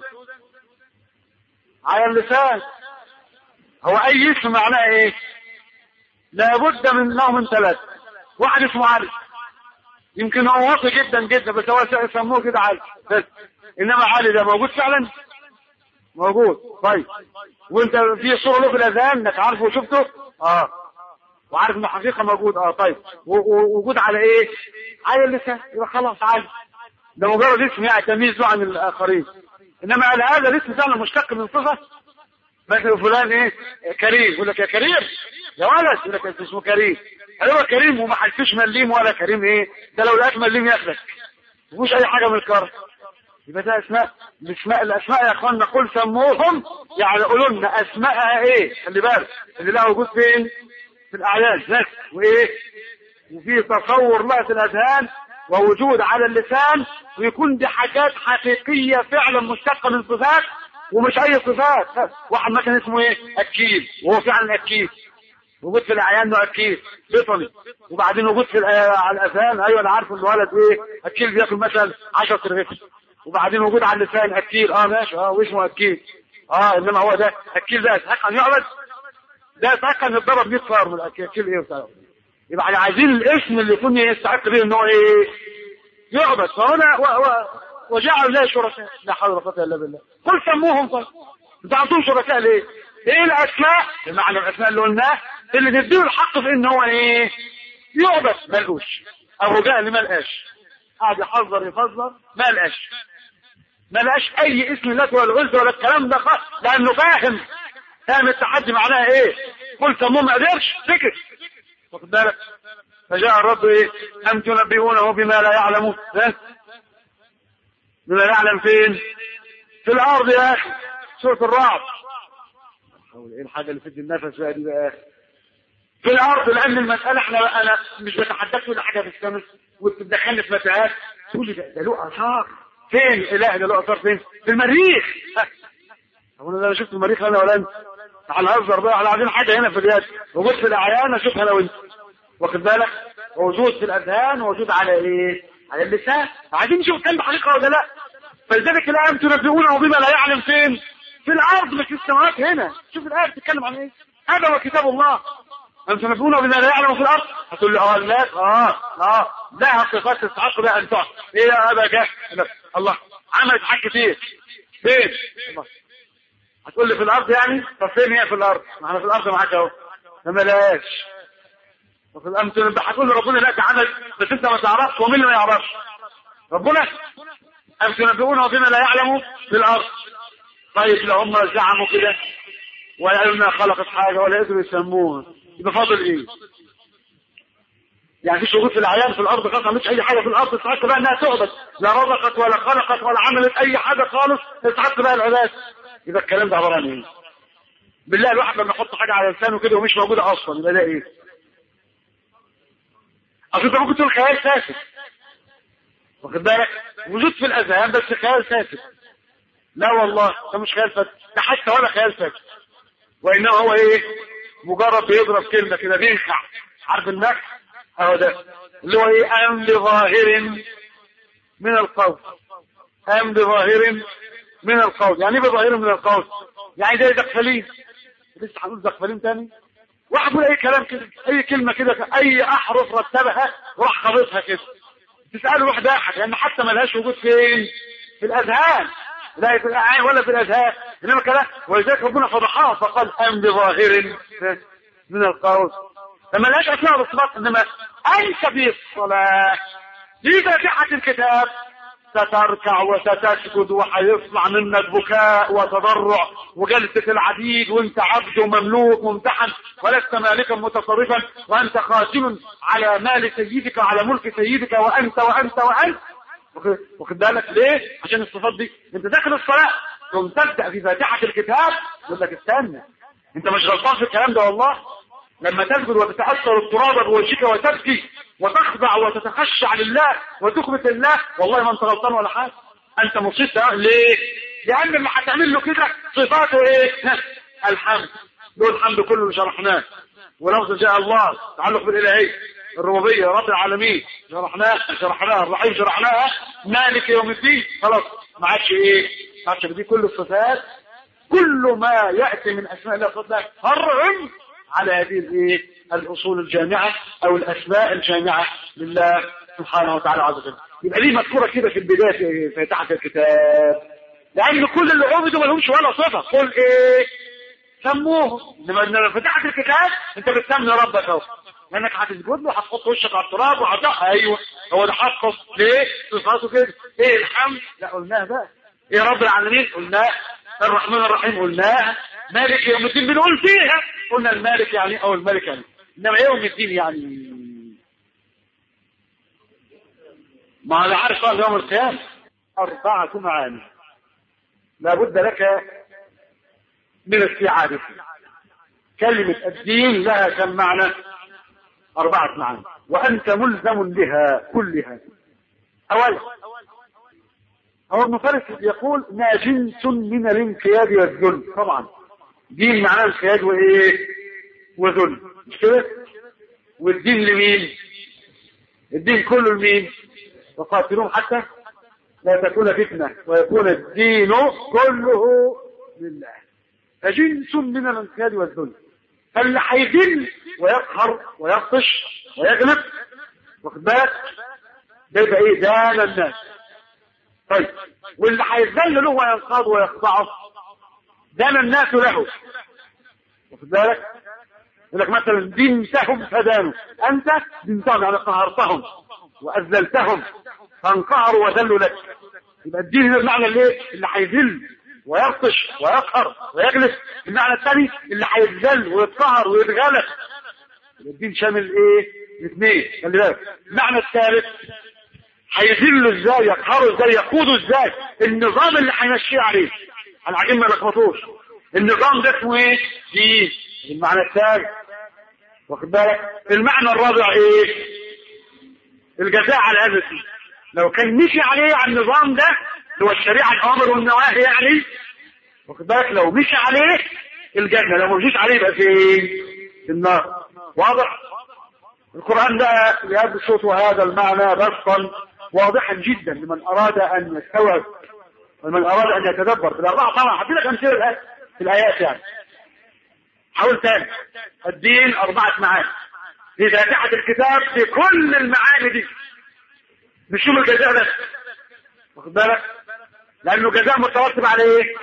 على اللسان هو أي اسم معناه إيه؟ لابد من نوع من ثلاثة واحد اسمه علي يمكن هو واطي جدا جدا بس هو يسموه كده علي بس إنما علي ده موجود فعلا موجود طيب وانت في صورة له في الأذهان انك عارفه وشفته اه وعارف ان الحقيقه موجود اه طيب ووجود على ايه على اللسان يبقى خلاص عادي ده مجرد اسم يعني تمييز عن الاخرين انما على هذا الاسم فعلا مشتق من صفه مثل فلان ايه كريم يقول لك يا كريم يا ولد يقول لك اسمه كريم هل هو كريم وما حلفش مليم ولا كريم ايه ده لو لقاك مليم ياخدك مفيش اي حاجه من الكرم يبقى ده اسماء الاسماء الاسماء يا اخوانا قل سموهم يعني قولوا لنا اسمائها ايه خلي بالك اللي لها وجود فين في الاعيان بس وايه وفي تصور لها في الاذهان ووجود على اللسان ويكون دي حاجات حقيقيه فعلا مشتقه من صفات ومش اي صفات واحد مثلا اسمه ايه اكيل وهو فعلا اكيل وجود في الاعيان انه اكيل بيطري وبعدين وجود في الأ- على الاذهان ايوه انا عارف ان الولد ايه اكيل بياكل مثلا 10 رغيف وبعدين وجود على اللسان اكيل اه ماشي اه واسمه اكيل اه انما هو ده اكيل ده يستحق ان يعبد ده يستحق ان يتضرب 100 صار من الاكيل اكيل ايه وبتاع يبقى احنا عايزين الاسم اللي يكون يستحق به ان هو ايه يعبد فهنا و... و... وجعلوا الله شركاء لا حول ولا قوه الا بالله قل سموهم طيب انتوا عندكم شركاء ليه؟ ايه الاسماء بمعنى الاسماء اللي قلناه اللي تديه الحق في ان هو ايه؟ يعبد ملقوش ابو جهل ما لقاش قاعد يحذر يفذر ما لقاش ما لقاش اي اسم لك ولا العز ولا الكلام ده خالص لانه فاهم فاهم التحدي معناها ايه؟ قل سموهم ما قدرش سكت واخد بالك؟ فجاء الرب ايه؟ ام تنبئونه بما لا يعلم ها؟ بما لا يعلم فين؟ في الارض يا اخي سوره الرعد ايه الحاجه اللي في النفس بقى دي بقى في الارض لان المساله احنا انا مش بتحدث ولا حاجه في السماء وبتدخلني في متاهات تقول لي ده ده له اثار فين الاله ده له اثار فين؟ في المريخ هو انا لا شفت المريخ انا ولا انت تعال نهزر بقى احنا عايزين حاجه هنا في اليد وجود في الاعيان اشوفها انا وانت واخد بالك وجود في الاذهان ووجود على ايه؟ على اللسان عايزين نشوف كان بحقيقه ولا لا فلذلك الآن تنبئونه بما لا يعلم فين في الأرض مش في السماوات هنا شوف الآية بتتكلم عن إيه هذا هو كتاب الله أن تنبئونه بما لا يعلم في الأرض هتقول لي اه لا اه اه لا صفات تستحق بها أن تعرف إيه يا أبا جهل الله عملت حاجة كتير فين الله. هتقول لي في الأرض يعني طب فين هي في الأرض ما احنا في الأرض معاك أهو ما لاقاش وفي الأمر هتقول لي ربنا لا عمل بس أنت ما تعرفش ومين اللي ما يعرفش ربنا أم تنبئونه بما لا يعلم في الأرض طيب لو هم زعموا كده وقالوا انها خلقت حاجة ولا يقدروا يسموها يبقى فاضل ايه؟ يعني مفيش وجود في العيان في الارض خالص ما عملتش اي حاجه في الارض تستحق بقى انها تعبد لا رزقت ولا خلقت ولا عملت اي حاجه خالص تستحق بقى العباد يبقى الكلام ده عباره عن ايه؟ بالله الواحد لما يحط حاجه على لسانه كده ومش موجوده اصلا يبقى ده ايه؟ اصل انت ممكن تقول خيال فاسد واخد بالك وجود في الاذهان بس خيال فاسد لا والله ده مش خيال فاسد ده حتى ولا خيال فاسد وانما هو ايه مجرد بيضرب كلمه كده بينخع عارف النخع اهو ده اللي هو ايه ام لظاهر من القول ام لظاهر من القول يعني ايه بظاهر من القول يعني زي دقفلين لسه هنقول دقفلين تاني واحد يقول اي كلام كده اي كلمه كده اي احرف رتبها وراح خابطها كده تسأله واحد أحد لأن حتى ملهاش وجود فين في الأذهان لا في الأعين ولا في الأذهان إنما كده ولذلك ربنا فضحها فقال أم بظاهر من القول فما لهاش أسماء بالصفات إنما أنت في الصلاة في فاتحة الكتاب ستركع وستسجد وهيطلع منك بكاء وتضرع وجلسة العبيد وانت عبد ومملوك ممتحن ولست مالكا متصرفا وانت خاتم على مال سيدك وعلى ملك سيدك وانت وانت وانت واخد بالك ليه؟ عشان الصفات دي انت داخل الصلاة ثم تبدأ في فاتحة الكتاب يقول لك استنى انت مش غلطان في الكلام ده والله لما تسجد وتتأثر التراب بوجهك وتبكي وتخضع وتتخشع لله وتخبت الله والله ما انت غلطان ولا حاجه انت مصيبت ليه؟ لان اللي هتعمل له كده صفاته ايه؟ الحمد دول الحمد كله اللي شرحناه ولفظ جاء الله تعلق بالالهيه الربوبيه رب العالمين شرحناه شرحناها الرحيم شرحناها مالك يوم الدين خلاص ما عادش ايه؟ ما عادش دي كل الصفات كل ما ياتي من اسماء الله وصفاته فرع على هذه الايه الاصول الجامعه او الاسماء الجامعه لله سبحانه وتعالى عز وجل يبقى ليه مذكوره كده في البدايه في فاتحه الكتاب لان كل اللي عبدوا ما لهمش ولا صفه قل ايه سموهم انما فتحت الكتاب انت بتسمي ربك اهو لانك هتسجد له هتحط وشك على التراب وهتقع ايوه هو ده حقه ليه صفاته كده ايه الحمد لا قلناها بقى ايه رب العالمين قلناه الرحمن الرحيم قلناه مالك يوم الدين بنقول فيها قلنا المالك يعني او الملك يعني انما يوم الدين يعني ما انا عارف قال يوم القيامه اربعه معاني لابد لك من استيعابه كلمة الدين لها كم معنى أربعة معاني وأنت ملزم بها كلها أولا هو ابن فارس يقول ما جنس من الانقياد والذل طبعا دين معناه انقياد وايه وذل مش كده والدين لمين الدين كله لمين وقاتلون حتى لا تكون فتنة ويكون الدين كله لله فجنس من الانقياد والذل فاللي هيذل ويقهر ويبطش ويغلب واخد بالك ده يبقى ايه دان الناس طيب واللي هيذل له وينقاد ويخضعه دان الناس له واخد بالك يقول لك مثلا دينتهم فدانوا انت دينتهم يعني قهرتهم واذلتهم فانقهروا وذلوا لك يبقى الدين هنا المعنى اللي اللي هيذل ويبطش ويقهر ويجلس المعنى الثاني اللي هيتذل ويتقهر ويتغلب الدين شامل ايه الاثنين خلي بالك المعنى الثالث هيذلوا ازاي يقهروا ازاي يقودوا ازاي النظام اللي هيمشيه عليه انا عايزين ما يلخبطوش النظام ده اسمه ايه دين المعنى الثالث واخد بالك المعنى الرابع ايه الجزاء على هذا الدين لو كان مشي عليه على النظام ده اللي هو الشريعه الاوامر والنواهي يعني واخد بالك لو مشي عليه الجنه لو ما مشيش عليه يبقى فين في النار واضح القران ده بهذا الصوت وهذا المعنى بسطا واضحا جدا لمن اراد ان يستوعب ومن اراد ان يتدبر في الاربعه طبعا هدي لك امثله في الايات يعني حاول تاني الدين اربعه معاني في فاتحه الكتاب في كل المعاني دي مش يوم الجزاء بس واخد بالك لانه جزاء مترتب على ايه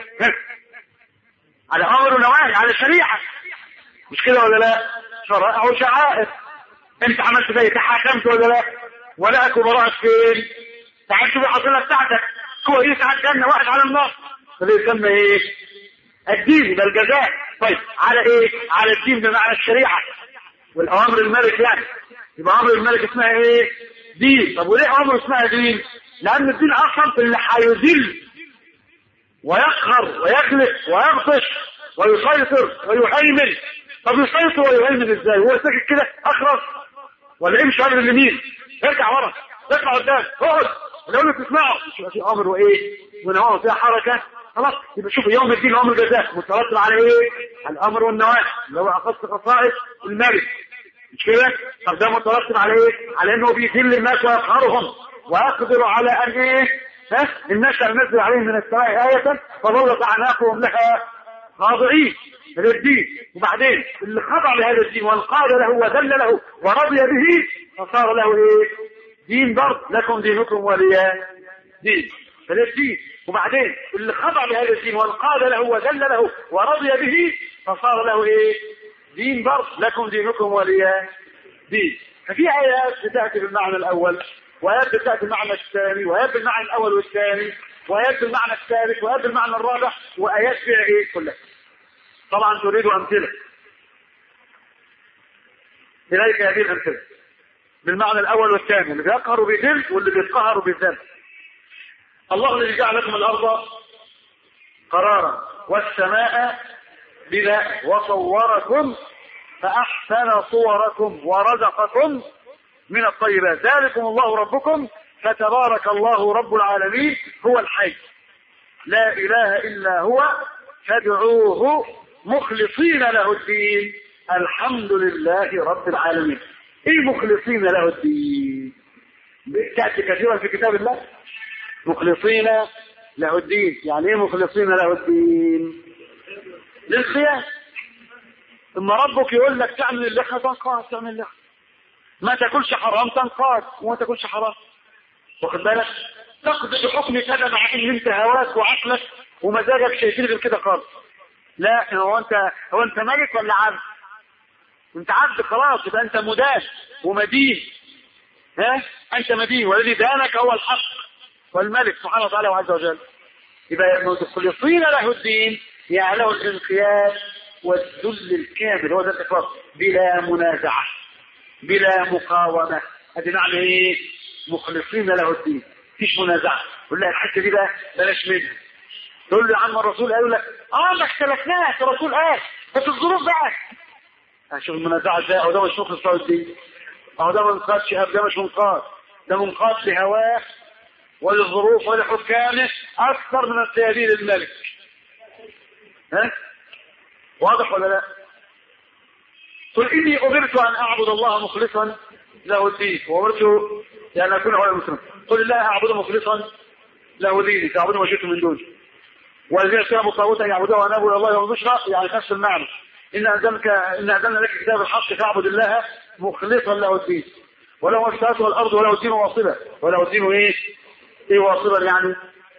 على امر ونواهي على شريعه مش كده ولا لا شرائع وشعائر انت عملت زي تحاكمت ولا لا ولا كبراءك فين تعال شوف الحصيله بتاعتك كويس على الجنه واحد على النار فده يسمى ايه الدين يبقى الجزاء طيب على ايه على الدين بمعنى الشريعه والاوامر الملك يعني يبقى امر الملك اسمها ايه دين طب وليه امر اسمها دين لان الدين اصلا اللي هيذل ويقهر ويخلف ويبطش ويسيطر ويهيمن طب يسيطر ويهيمن ازاي هو ساكت كده اخرس ولا امشي امر اليمين ارجع ورا اطلع قدام اقعد لو انك تسمعه يبقى في امر وايه ونواهي فيها حركه خلاص يبقى شوف يوم الدين يوم الجزاء مترتب على ايه الامر والنواهي اللي هو اخص خصائص الملك مش كده طب ده مترتب على ايه على انه بيذل الناس ويقهرهم ويقدر على ان ايه ها الناس نزل عليهم من السماء آية فظلت أعناقهم لها خاضعين للدين وبعدين اللي خضع لهذا الدين وانقاد له وذل له ورضي به فصار له ايه دين برض لكم دينكم ولي دين فده الدين وبعدين اللي خضع لهذا الدين وانقاد له وذل له ورضي به فصار له ايه دين برض لكم دينكم ولي دين ففي آيات بتأتي بالمعنى الأول وآيات بتأتي بالمعنى الثاني وآيات بالمعنى الأول والثاني وآيات بالمعنى الثالث وآيات بالمعنى الرابع وآيات فيها إيه كلها طبعا تريد أمثلة إليك هذه الأمثلة بالمعنى الأول والثاني اللي بيقهر بذل واللي بيتقهر بذل الله الذي جعل لكم الأرض قرارا والسماء بناء وصوركم فأحسن صوركم ورزقكم من الطيبات ذلكم الله ربكم فتبارك الله رب العالمين هو الحي لا إله إلا هو فادعوه مخلصين له الدين الحمد لله رب العالمين ايه مخلصين له الدين تأتي كثيرا في كتاب الله مخلصين له الدين يعني ايه مخلصين له الدين للقيام ثم ربك يقول لك تعمل اللحى تنقاد تعمل اللحى ما تاكلش حرام تنقاد وما تاكلش حرام واخد بالك تقضي بحكم كذا مع ان انت هواك وعقلك ومزاجك شايفين غير كده خالص لا هو انت هو انت ملك ولا عبد انت عبد خلاص يبقى انت مدان ومدين ها انت مدين والذي دانك هو الحق والملك سبحانه وتعالى وعز وجل يبقى مخلصين له الدين يعني له الانقياد والذل الكامل هو ده الاخلاص بلا منازعه بلا مقاومه ادي معنى ايه مخلصين له الدين مفيش منازعه يقول لها الحته دي بقى بلاش منها تقول له يا عم الرسول قال لك اه ما اختلفناش الرسول قال بس الظروف بقى هشوف المنازعه ازاي اهو ده مش مخلص له الدين اهو ده منقاد شهاب ده مش منقاد ده منقاد لهواه وللظروف ولحكامه اكثر من السيادين للملك ها واضح ولا لا قل اني امرت ان اعبد الله مخلصا له الدين وامرت لان اكون اول المسلمين قل لا اعبد مخلصا له ديني تعبدوا ما شئتم من دوني والذين اتبعوا الطاغوت ان يعبدوه وانابوا الى الله يوم البشرى يعني نفس المعنى ان انزلك ان انزلنا لك كتاب الحق فاعبد الله مخلصا له الدين ولو اشتهته الارض وله الدين واصلا وله الدين ايه؟ ايه واصلا يعني؟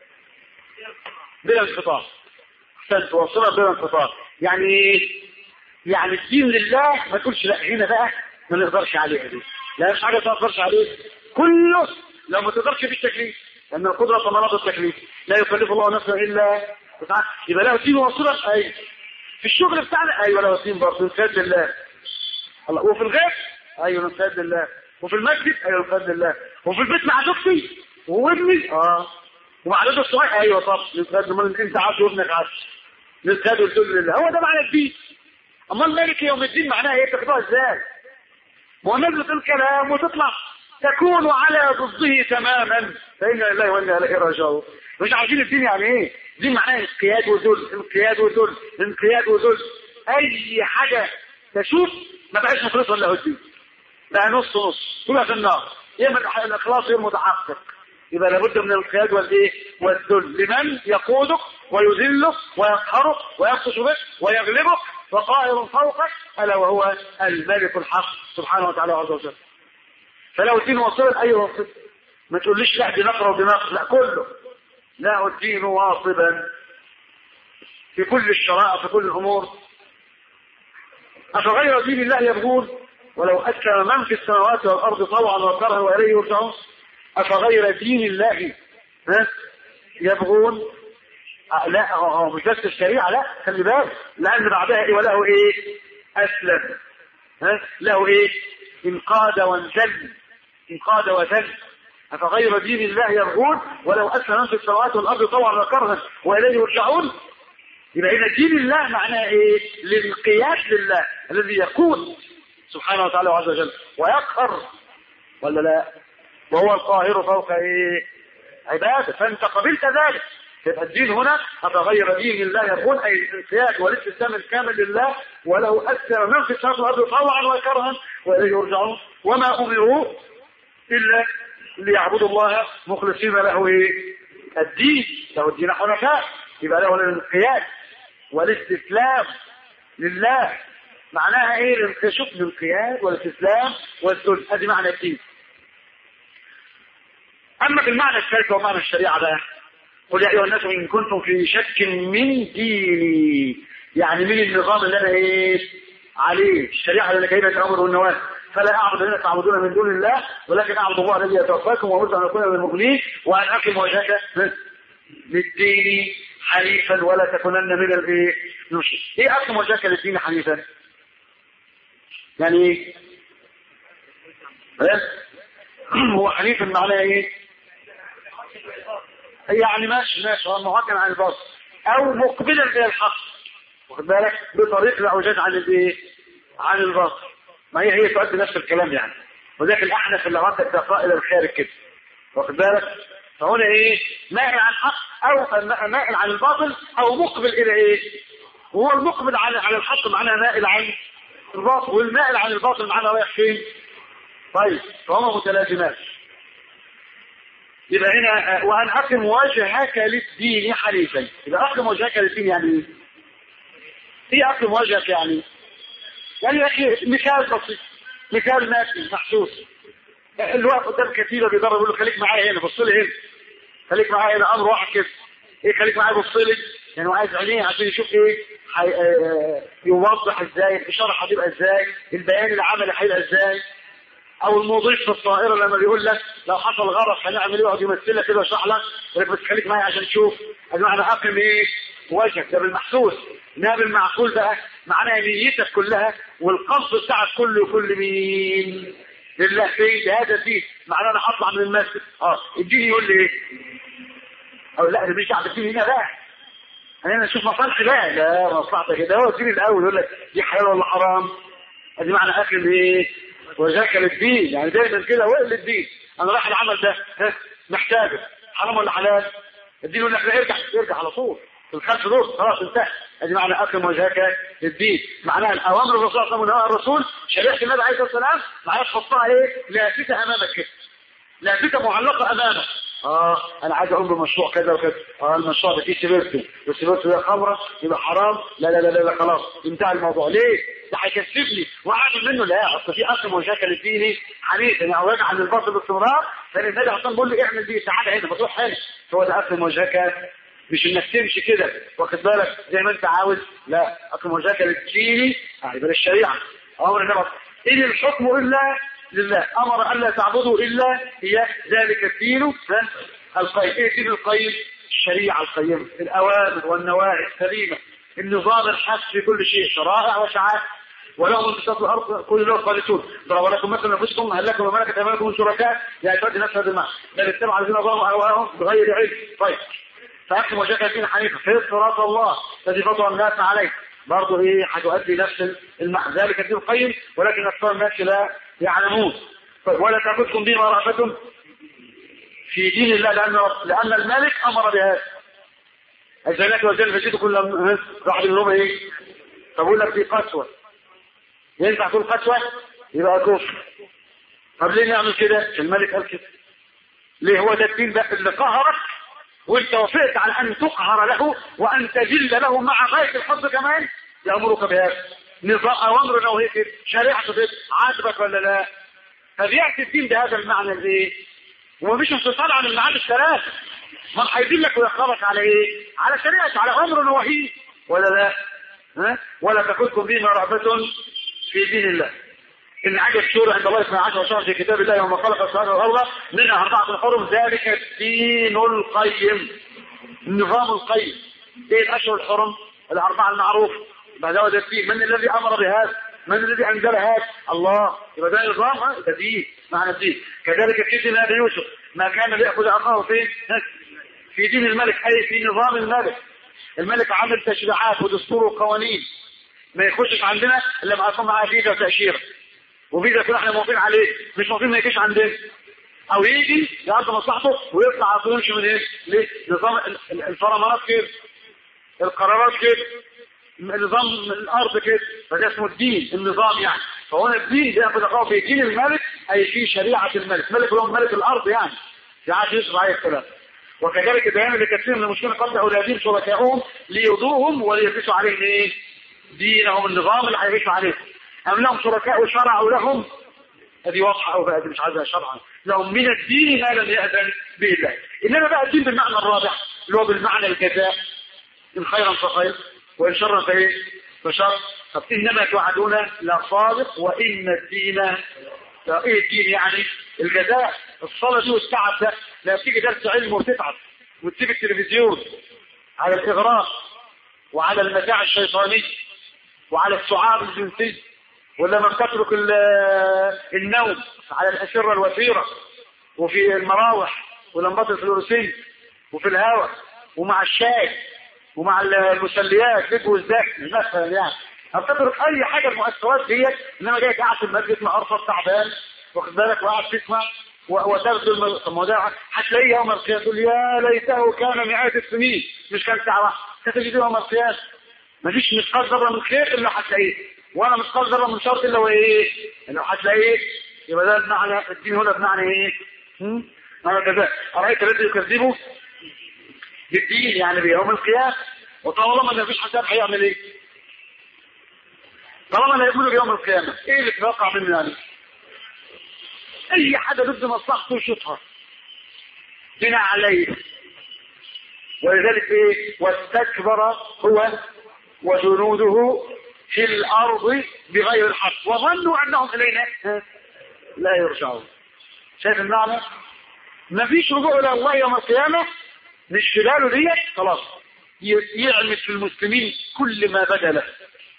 بلا انقطاع احسنت واصلا بلا انقطاع يعني ايه؟ يعني الدين لله ما تقولش لا هنا بقى ما نقدرش عليه دي لا مش حاجه ما تقدرش عليه كله لو ما تقدرش في التكليف لان القدره ثمرات التكليف لا يكلف الله نفسا الا وسعها يبقى له دين واصلا ايوه في الشغل بتاعنا ايوه له دين برضه نسجد لله الله وفي الغيب ايوه نسجد لله وفي المسجد ايوه نسجد لله وفي البيت مع زوجتي وابني اه ومع الولد الصغير ايوه طب نسجد لمن انت عبد وابنك عبد نسجد ونسجد لله هو ده معنى الدين اما الملك يوم الدين معناها ايه تاخدوها ازاي ما هو الناس بتقول كلام وتطلع تكون على ضده تماما فإنا لله وإنا إليه راجعون مش عارفين الدين يعني ايه دين معناها انقياد وذل انقياد وذل انقياد وذل اي حاجه تشوف ما بقاش مخلصا له الدين بقى نص نص كلها في النار يا اما الاخلاص غير متحقق يبقى لابد من الانقياد والايه والذل لمن يقودك ويذلك ويقهرك ويبطش بك ويغلبك وقاهر فوقك الا وهو الملك الحق سبحانه وتعالى عز وجل فلو الدين وصلت اي وصل ما تقوليش لا دي نقره ودي نقر لا كله لا الدين واصبا في كل الشرائع في كل الامور افغير دين الله يبغون ولو اسلم من في السماوات والارض طوعا وكرها واليه يرجعون افغير دين الله ها يبغون آه لا هو مش بس الشريعه لا خلي بالك لان بعدها ايه وله ايه اسلم ها له ايه انقاد وانزل انقاد وذل أفغير دين الله يبغون ولو أسلم من في السماوات والأرض طوعا وكرها وإليه يرجعون يبقى هنا دين الله معناه إيه؟ الانقياد لله الذي يكون سبحانه وتعالى عز وجل ويقهر ولا لا؟ وهو القاهر فوق إيه؟ عباده فأنت قبلت ذلك يبقى الدين هنا أفغير دين الله يبغون أي الانقياد والاستسلام الكامل لله ولو أسلم من في السماوات والأرض طوعا وكرها وإليه يرجعون وما أمروا إلا ليعبدوا الله مخلصين له ايه؟ الدين له الدين حنفاء يبقى له الانقياد والاستسلام لله معناها ايه شوف الانقياد والاستسلام والذل ادي معنى الدين اما في المعنى الثالث ومعنى الشريعه بقى قل يا ايها الناس ان كنتم في شك من ديني يعني من النظام اللي انا ايه عليه الشريعه اللي انا جايبها الامر والنواهي فلا اعبد الذين تعبدون من دون الله ولكن اعبد الله الذي يتوفاكم وامرت ان اكون من المؤمنين وان اقم وجهك للدين حنيفا ولا تكونن من الايه؟ ايه اقم وجهك للدين حنيفا؟ يعني ايه؟ هو حنيفا معناه ايه؟ يعني ماشي ماشي هو معاكم عن الباطل او مقبلا الى الحق واخد بالك بطريق الاعوجاج عن الايه؟ عن الباطل ما هي هي تؤدي نفس الكلام يعني وذاك الاحنف اللي رد الدفاع الى الخارج كده واخد بالك فهنا ايه مائل عن الحق او مائل عن الباطل او مقبل الى ايه وهو المقبل على على الحق معناه مائل عن الباطل والمائل عن الباطل معناه رايح فين طيب فهما متلازمان يبقى هنا وان اقم وجهك للدين حنيفا يبقى اقم وجهك للدين يعني ايه؟ ايه اقم وجهك يعني يعني يا اخي مثال بسيط مثال ماشي محسوس اللي واقف قدام كتيبه بيضرب يقول له خليك معايا هنا بص لي هنا خليك معايا هنا امر واحد كده ايه خليك معايا بص لي يعني هو عايز عينيه عشان يشوف ايه حي... آه... يوضح ازاي الاشاره هتبقى ازاي البيان العملي هيبقى ازاي او المضيف في الطائره لما بيقول لك لو حصل غلط هنعمل ايه يقعد يمثل لك كده ويشرح لك يقول لك بس خليك معايا عشان تشوف بمعنى اقم ايه وجهك ده بالمحسوس انما بالمعقول بقى معناها نيتك كلها والقصد بتاعك كله كل مين لله فين لهذا الدين معناه انا هطلع من المسجد اه الدين يقول لي ايه او لا ده مش عارف الدين هنا بقى انا اشوف مصلحتي بقى لا مصلحتك كده هو الدين الاول يقول لك دي حلال ولا حرام ادي معنى اخر ايه وجهك للدين يعني دايما كده وقل للدين انا رايح العمل ده ها محتاجه حرام ولا حلال الدين يقول لك لا ارجع ارجع على طول في الخلف دول خلاص انتهى ادي معنى اقم وجهك للدين معناها الاوامر الرسول صلى الله عليه وسلم ونهى الرسول شريعه النبي عليه الصلاه والسلام معناها تحطها ايه لافته امامك كده لافته معلقه امامك اه انا عايز اقوم بمشروع كذا وكذا اه المشروع ده فيه سيبرتو والسيبرتو ده خمره يبقى حرام لا لا لا لا, لا خلاص انتهى الموضوع ليه؟ ده هيكسبني واعمل منه لا اصل في اصل وجهك للدين حنيف يعني او عن الباطل باستمرار فالنبي النبي اصلا بيقول لي اعمل دي تعالى هنا ما تروح هنا هو ده اصل وجهك مش انك تمشي كده واخد بالك زي ما انت عاوز لا اصل وجهك للدين يبقى الشريعه امر النبي ان الحكم الا لله امر الا تعبدوا الا هي ذلك الدين القيم ايه الدين القيم الشريعه القيمه الاوامر والنواهي السليمه النظام الحث في كل شيء شرائع وشعائر ولهم من بساط الارض كل له خالصون ضرب لكم مثلا انفسكم هل لكم وملكت ايمانكم من شركاء لا يعتد نفس هذا المعنى بل اتبع الذين ظلموا اهواءهم بغير علم طيب فاحكم وجهك الدين حنيفا في صراط الله الذي فطر الناس عليه برضه ايه هتؤدي نفس المعنى ذلك الدين القيم ولكن اكثر الناس لا يعلمون طيب ولا تاخذكم بما رأفتم في دين الله لأن لأن الملك أمر بهذا الزنات والزنا فجيتوا كل راح لهم ايه طب اقول لك في قسوة ينفع تقول قسوة يبقى كفر طب ليه نعمل كده الملك قال كده ليه هو ده الدين ده اللي قهرك وانت وافقت على ان تقهر له وان تذل له مع غاية الحب كمان يأمرك بهذا نظام اوامر لو هيك شريعته كده عاجبك ولا لا فبيأتي الدين بهذا المعنى الايه ومفيش انفصال عن المعاني الثلاثة ما هيدلك ويخرج على ايه على شريعة على امر وهي ولا لا ها ولا تكونكم بما رغبة في دين الله إن عجب سورة عند الله 12 شهر في كتاب الله يوم خلق السماوات والأرض منها أربعة حرم ذلك الدين القيم النظام القيم إيه الأشهر الحرم الأربعة المعروف بعد هو ده الدين من الذي أمر بهذا من الذي أنزل هذا الله يبقى ده نظام ده دين معنى الدين كذلك في دين أبي يوسف ما كان ليأخذ أخاه فين في دين الملك أي في نظام الملك الملك عامل تشريعات ودستور وقوانين ما يخشش عندنا الا ما يكون معاه فيزا وتاشيره وفيزا يكون احنا موافقين عليه مش موافقين ما يجيش عندنا او يجي يقضي مصلحته ويطلع على طول يمشي من ايه؟ ليه؟ نظام الفرمانات كده القرارات كده نظام الارض كده فده اسمه الدين النظام يعني فهنا الدين بياخد اخاه في دين الملك اي في شريعه الملك ملك هو ملك الارض يعني يعني يشرع عليه الكلام وكذلك بيان لكثير من المسلمين قبل اولادهم شركائهم ليضوهم وليلبسوا عليهم ايه؟ دينهم النظام اللي هيعيشوا عليه أم لهم شركاء شرعوا لهم هذه واضحة أو بقى دي مش عايزها شرعا لهم من الدين ما لم يأذن به الله إنما بقى الدين بالمعنى الرابع اللي هو بالمعنى الجزاء إن خيرا فخير وإن شرا فإيه فشر طب إنما توعدون لا صادق وإن الدين لا إيه الدين يعني الجزاء الصلاة دي والتعب ده لا تيجي درس علم وتتعب وتسيب التلفزيون على الإغراء وعلى المتاع الشيطاني وعلى السعار الجنسي ولما بتترك النوم على الأسرة الوثيرة وفي المراوح واللمبات الفلورسية وفي الهواء ومع الشاي ومع المسليات بيت والزاك مثلا يعني هتترك اي حاجه المؤثرات ديت انما جاي قاعد في المسجد مقرفه تعبان واخد بالك وقاعد تسمع وتبذل طب ما ده هتلاقيه يوم القيامه تقول يا ليته كان مئات السنين مش كان ساعه واحده هتجد يوم القيامه مفيش مثقال ذره من خير الا هتلاقيه ولا مثقال ذره من شر الا وايه انه هتلاقيه يبقى ده بمعنى الدين هنا بمعنى ايه معنى كذا ارايت الذي يكذبه بالدين يعني بيوم القيامه وطالما ما فيش حساب هيعمل ايه طالما لا يقولوا بيوم القيامه ايه اللي تتوقع منه يعني اي حاجه ضد مصلحته يشوطها بناء عليه ولذلك ايه واستكبر هو وجنوده في الارض بغير الحق وظنوا انهم الينا لا يرجعون شايف المعنى ما فيش رجوع الى الله يوم القيامه مش في باله ديت خلاص يعمل في المسلمين كل ما بدا له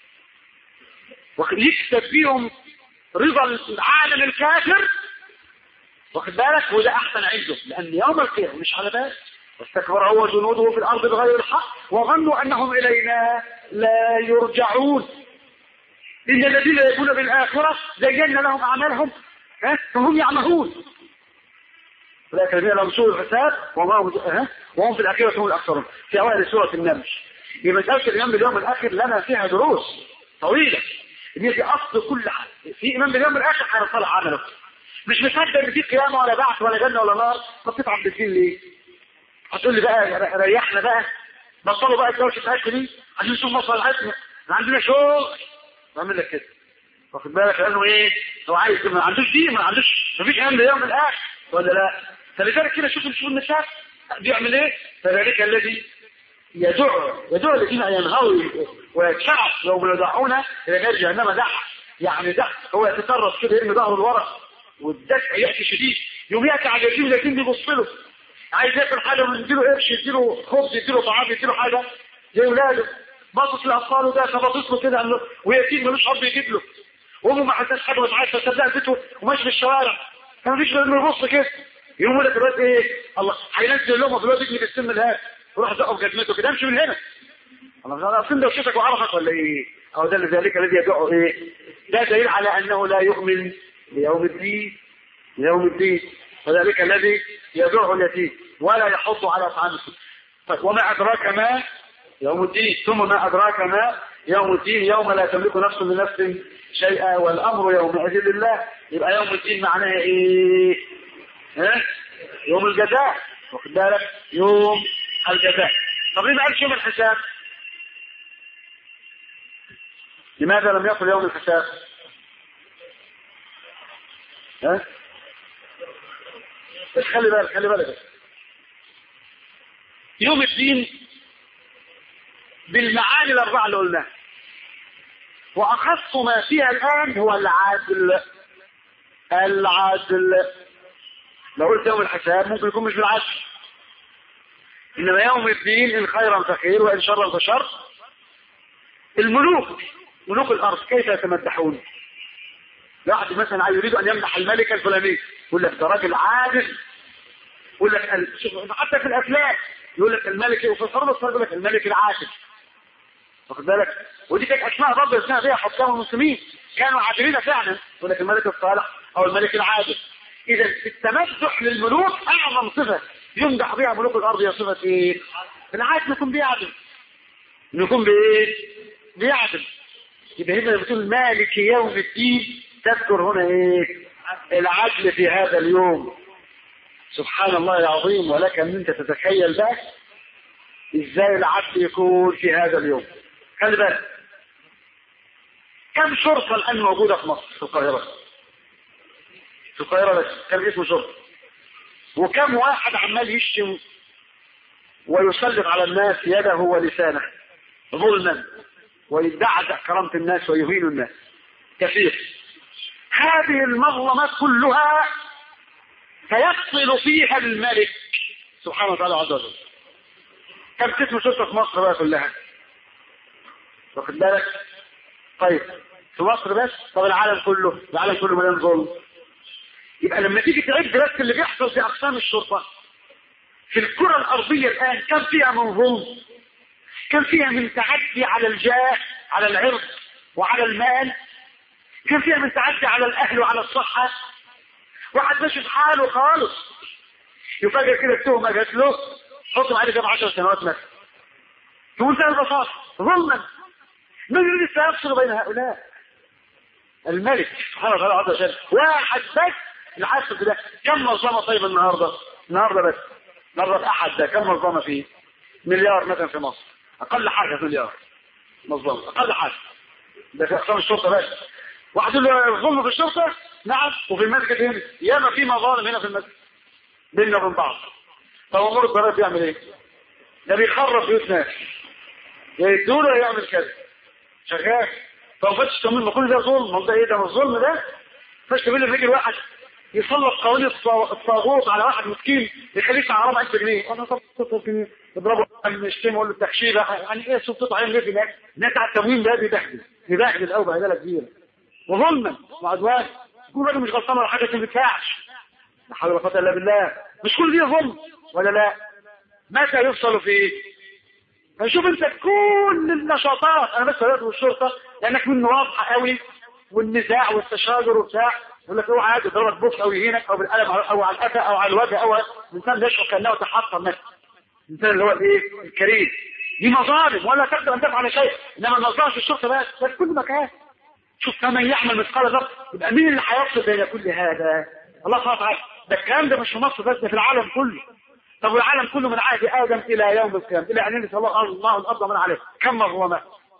يكسب بيهم رضا العالم الكافر واخد بالك وده احسن عنده لان يوم القيامه مش على بال واستكبر هو جنوده في الارض بغير الحق وظنوا انهم الينا لا يرجعون ان الذين يقولون بالاخره زينا لهم اعمالهم ها فهم يعمهون ولكن الذين لهم سوء الحساب وما هم ها وهم في الاخره هم الاخسرون في اوائل سوره النمل في مساله الايمان باليوم الاخر لنا فيها دروس طويله دي دي اصل كل حاجه في ايمان باليوم الاخر هيصلح عمله مش مصدق ان في قيامه ولا بعث ولا جنه ولا نار طب بتتعب بالدين ليه؟ هتقول لي بقى ريحنا بقى بطلوا بقى دوشه اكل دي عشان نشوف مصلحتنا احنا عندنا شغل بعمل لك كده واخد بالك لانه ايه؟ هو عايز ما عندوش دين ما عندوش ما فيش ايمان باليوم الاخر ولا لا؟ فلذلك كده شوف شوف النساء بيعمل ايه؟ فذلك الذي يدعو يدعو الذين ينهوا ويدفعوا يوم يدعون الى نار جهنم دح يعني دح هو يتطرف كده يرمي ظهره لورا والدفع ياتي شديد يوم ياتي على اليتيم اليتيم بيبص له عايز ياكل حاجه ويديله قرش يديله خبز يديله طعام يديله حاجه زي ولاده باصص لاطفاله ده فباصص له كده ويتيم ملوش اب يجيب له وامه ما حساش حاجه مش عارفه تصدق بيته وماشي في الشوارع فما فيش غير انه يبص كده يقوم لك الواد ايه الله هينزل لهم في الواد يجني في السن ده وراح زقه في جزمته كده امشي من هنا الله مش عارف ده وشتك وعرفك ولا ايه او ده ذلك الذي يدعو ايه ده دليل على انه لا يؤمن بيوم الدين بيوم الدين وذلك الذي يدعو اليتيم ولا يحض على طعام طيب وما ادراك ما يوم الدين ثم ما ادراك ما يوم الدين يوم لا تملك نفس لنفس شيئا والامر يومئذ لله يبقى يوم الدين معناها ايه ها يوم الجزاء واخد بالك يوم الجزاء طب ليه ما قالش يوم الحساب لماذا لم يقل يوم الحساب ها بس خلي بالك خلي بالك يوم الدين بالمعاني الاربعه اللي قلناها واخص ما فيها الان هو العدل العدل لو قلت يوم الحساب ممكن يكون مش بالعدل انما يوم الدين ان خيرا فخير وان شرا فشر الملوك ملوك الارض كيف يتمدحون واحد مثلا عايز يريد ان يمدح الملك الفلاني يقول لك ده راجل عادل يقول لك حتى في الافلام يقول لك الملك وفي الفرد يقول لك الملك العادل واخد بالك ودي كانت اسماء برضه اسمها بيها حكام المسلمين كانوا عادلين فعلا يقول لك الملك الصالح او الملك العادل اذا التمدح للملوك اعظم صفه يمدح بها ملوك الارض هي صفه ايه؟ العادل يكون بيعدل يكون بايه؟ بيعدل يبقى هنا بتقول مالك يوم الدين تذكر هنا ايه؟ العدل في هذا اليوم سبحان الله العظيم ولك ان انت تتخيل بقى ازاي العدل يكون في هذا اليوم خلي بالك كم شرطة الآن موجودة في مصر في القاهرة في القاهرة بس كم اسمه شرطة وكم واحد عمال يشتم ويسلط على الناس يده ولسانه ظلما ويدعزع كرامة الناس ويهين الناس كثير هذه المظلمات كلها سيفصل فيها الملك سبحانه وتعالى عز وجل كم قسم شرطة في مصر بقى كلها واخد بالك طيب في مصر بس طب العالم كله العالم كله مليان ظلم يبقى لما تيجي تعد بس اللي بيحصل في اقسام الشرطه في الكره الارضيه الان كم فيها من ظلم كم فيها من تعدي على الجاه على العرض وعلى المال كم فيها من تعدي على الاهل وعلى الصحه واحد ماشي في حاله خالص يفاجئ كده التهمه جات له حطم عليه كام 10 سنوات مثلا بمنتهى البساطه ظلما من يريد التنافس بين هؤلاء الملك سبحانه وتعالى عز وجل واحد بس العصر ده كم منظمه طيب النهارده النهارده بس النهارده الاحد ده كم منظمه فيه مليار مثلا في مصر اقل حاجه مليار منظمه اقل حاجه ده في اقسام الشرطه بس واحد يقول له ظلم في الشرطه نعم وفي المسجد هنا ياما في مظالم هنا في المسجد بيننا وبين بعض طب امور الضرائب بيعمل ايه؟ ده بيخرب بيوت ناس يا يدوله يعمل كذا شغال طب فتش تمويل ما كل ده ظلم ما ده ايه ده الظلم ده فتش تمويل الرجل واحد يسلط قوانين الطاغوت على واحد مسكين يخليه يدفع 4000 جنيه انا طب جنيه يضربه يشتمه يقول له التخشيبه يعني ايه سلطته عين ليه في الناس الناس على التموين ده بيبهدل بيبهدل قوي بهدله كبيره وظلما وعدوان يكون راجل مش غلطان ولا حاجه ما بيدفعش لا حول ولا قوه الا بالله مش كل دي ظلم ولا لا متى يفصل في ايه فشوف انت كل النشاطات انا بس قلت والشرطه لانك منه واضحه قوي والنزاع والتشاجر وبتاع يقول لك اوعى عادي يضربك بوكس او يهينك او بالقلم او على القفا او على الوجه او الانسان يشعر كانه تحطم نفسه الانسان اللي هو الايه الكريم دي مظالم ولا تقدر ان تفعل شيء انما المظالم في الشرطه بس ده في كل مكان شوف فمن يعمل مثقال ذره يبقى مين اللي هيفصل بين كل هذا الله سبحانه وتعالى ده الكلام ده مش في مصر بس ده في العالم كله طب والعالم كله من عهد ادم الى يوم القيامه الى ان يرث الله الله الارض من عليه كم مظلمه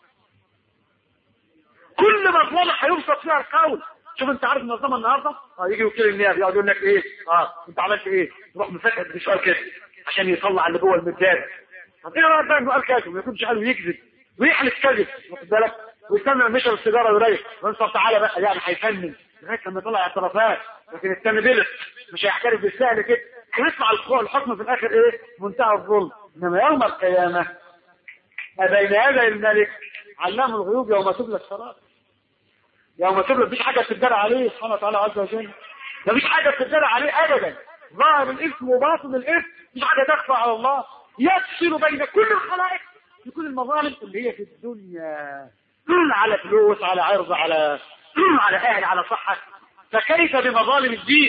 كل مظلمه هيبسط فيها القول شوف انت عارف المنظمه النهارده اه يجي وكيل النيابه يقعد يقول لك ايه اه انت عملت ايه تروح مفتح بسؤال كده عشان يطلع اللي جوه المدار طب ايه رايك بقى انه قال كذب ما يكونش قال ويكذب ويحلف كذب واخد بالك ويستنى مشى السيجاره ويريح وينصر تعالى بقى يعني هيفنن لغايه لما يطلع اعترافات لكن التاني بلد مش هيعترف بالسهل كده هيطلع الحكم في الاخر ايه منتهى الظلم انما يوم القيامه بين يدي الملك علام الغيوب يوم تبلى السرائر يوم تبلى مفيش حاجه تدار عليه سبحانه وتعالى عز وجل مفيش حاجه تدار عليه ابدا ظاهر الاثم وباطن الاثم مفيش حاجه تخفى على الله يفصل بين كل الخلائق في كل المظالم اللي هي في الدنيا على فلوس على عرض على على اهل على صحه فكيف بمظالم الدين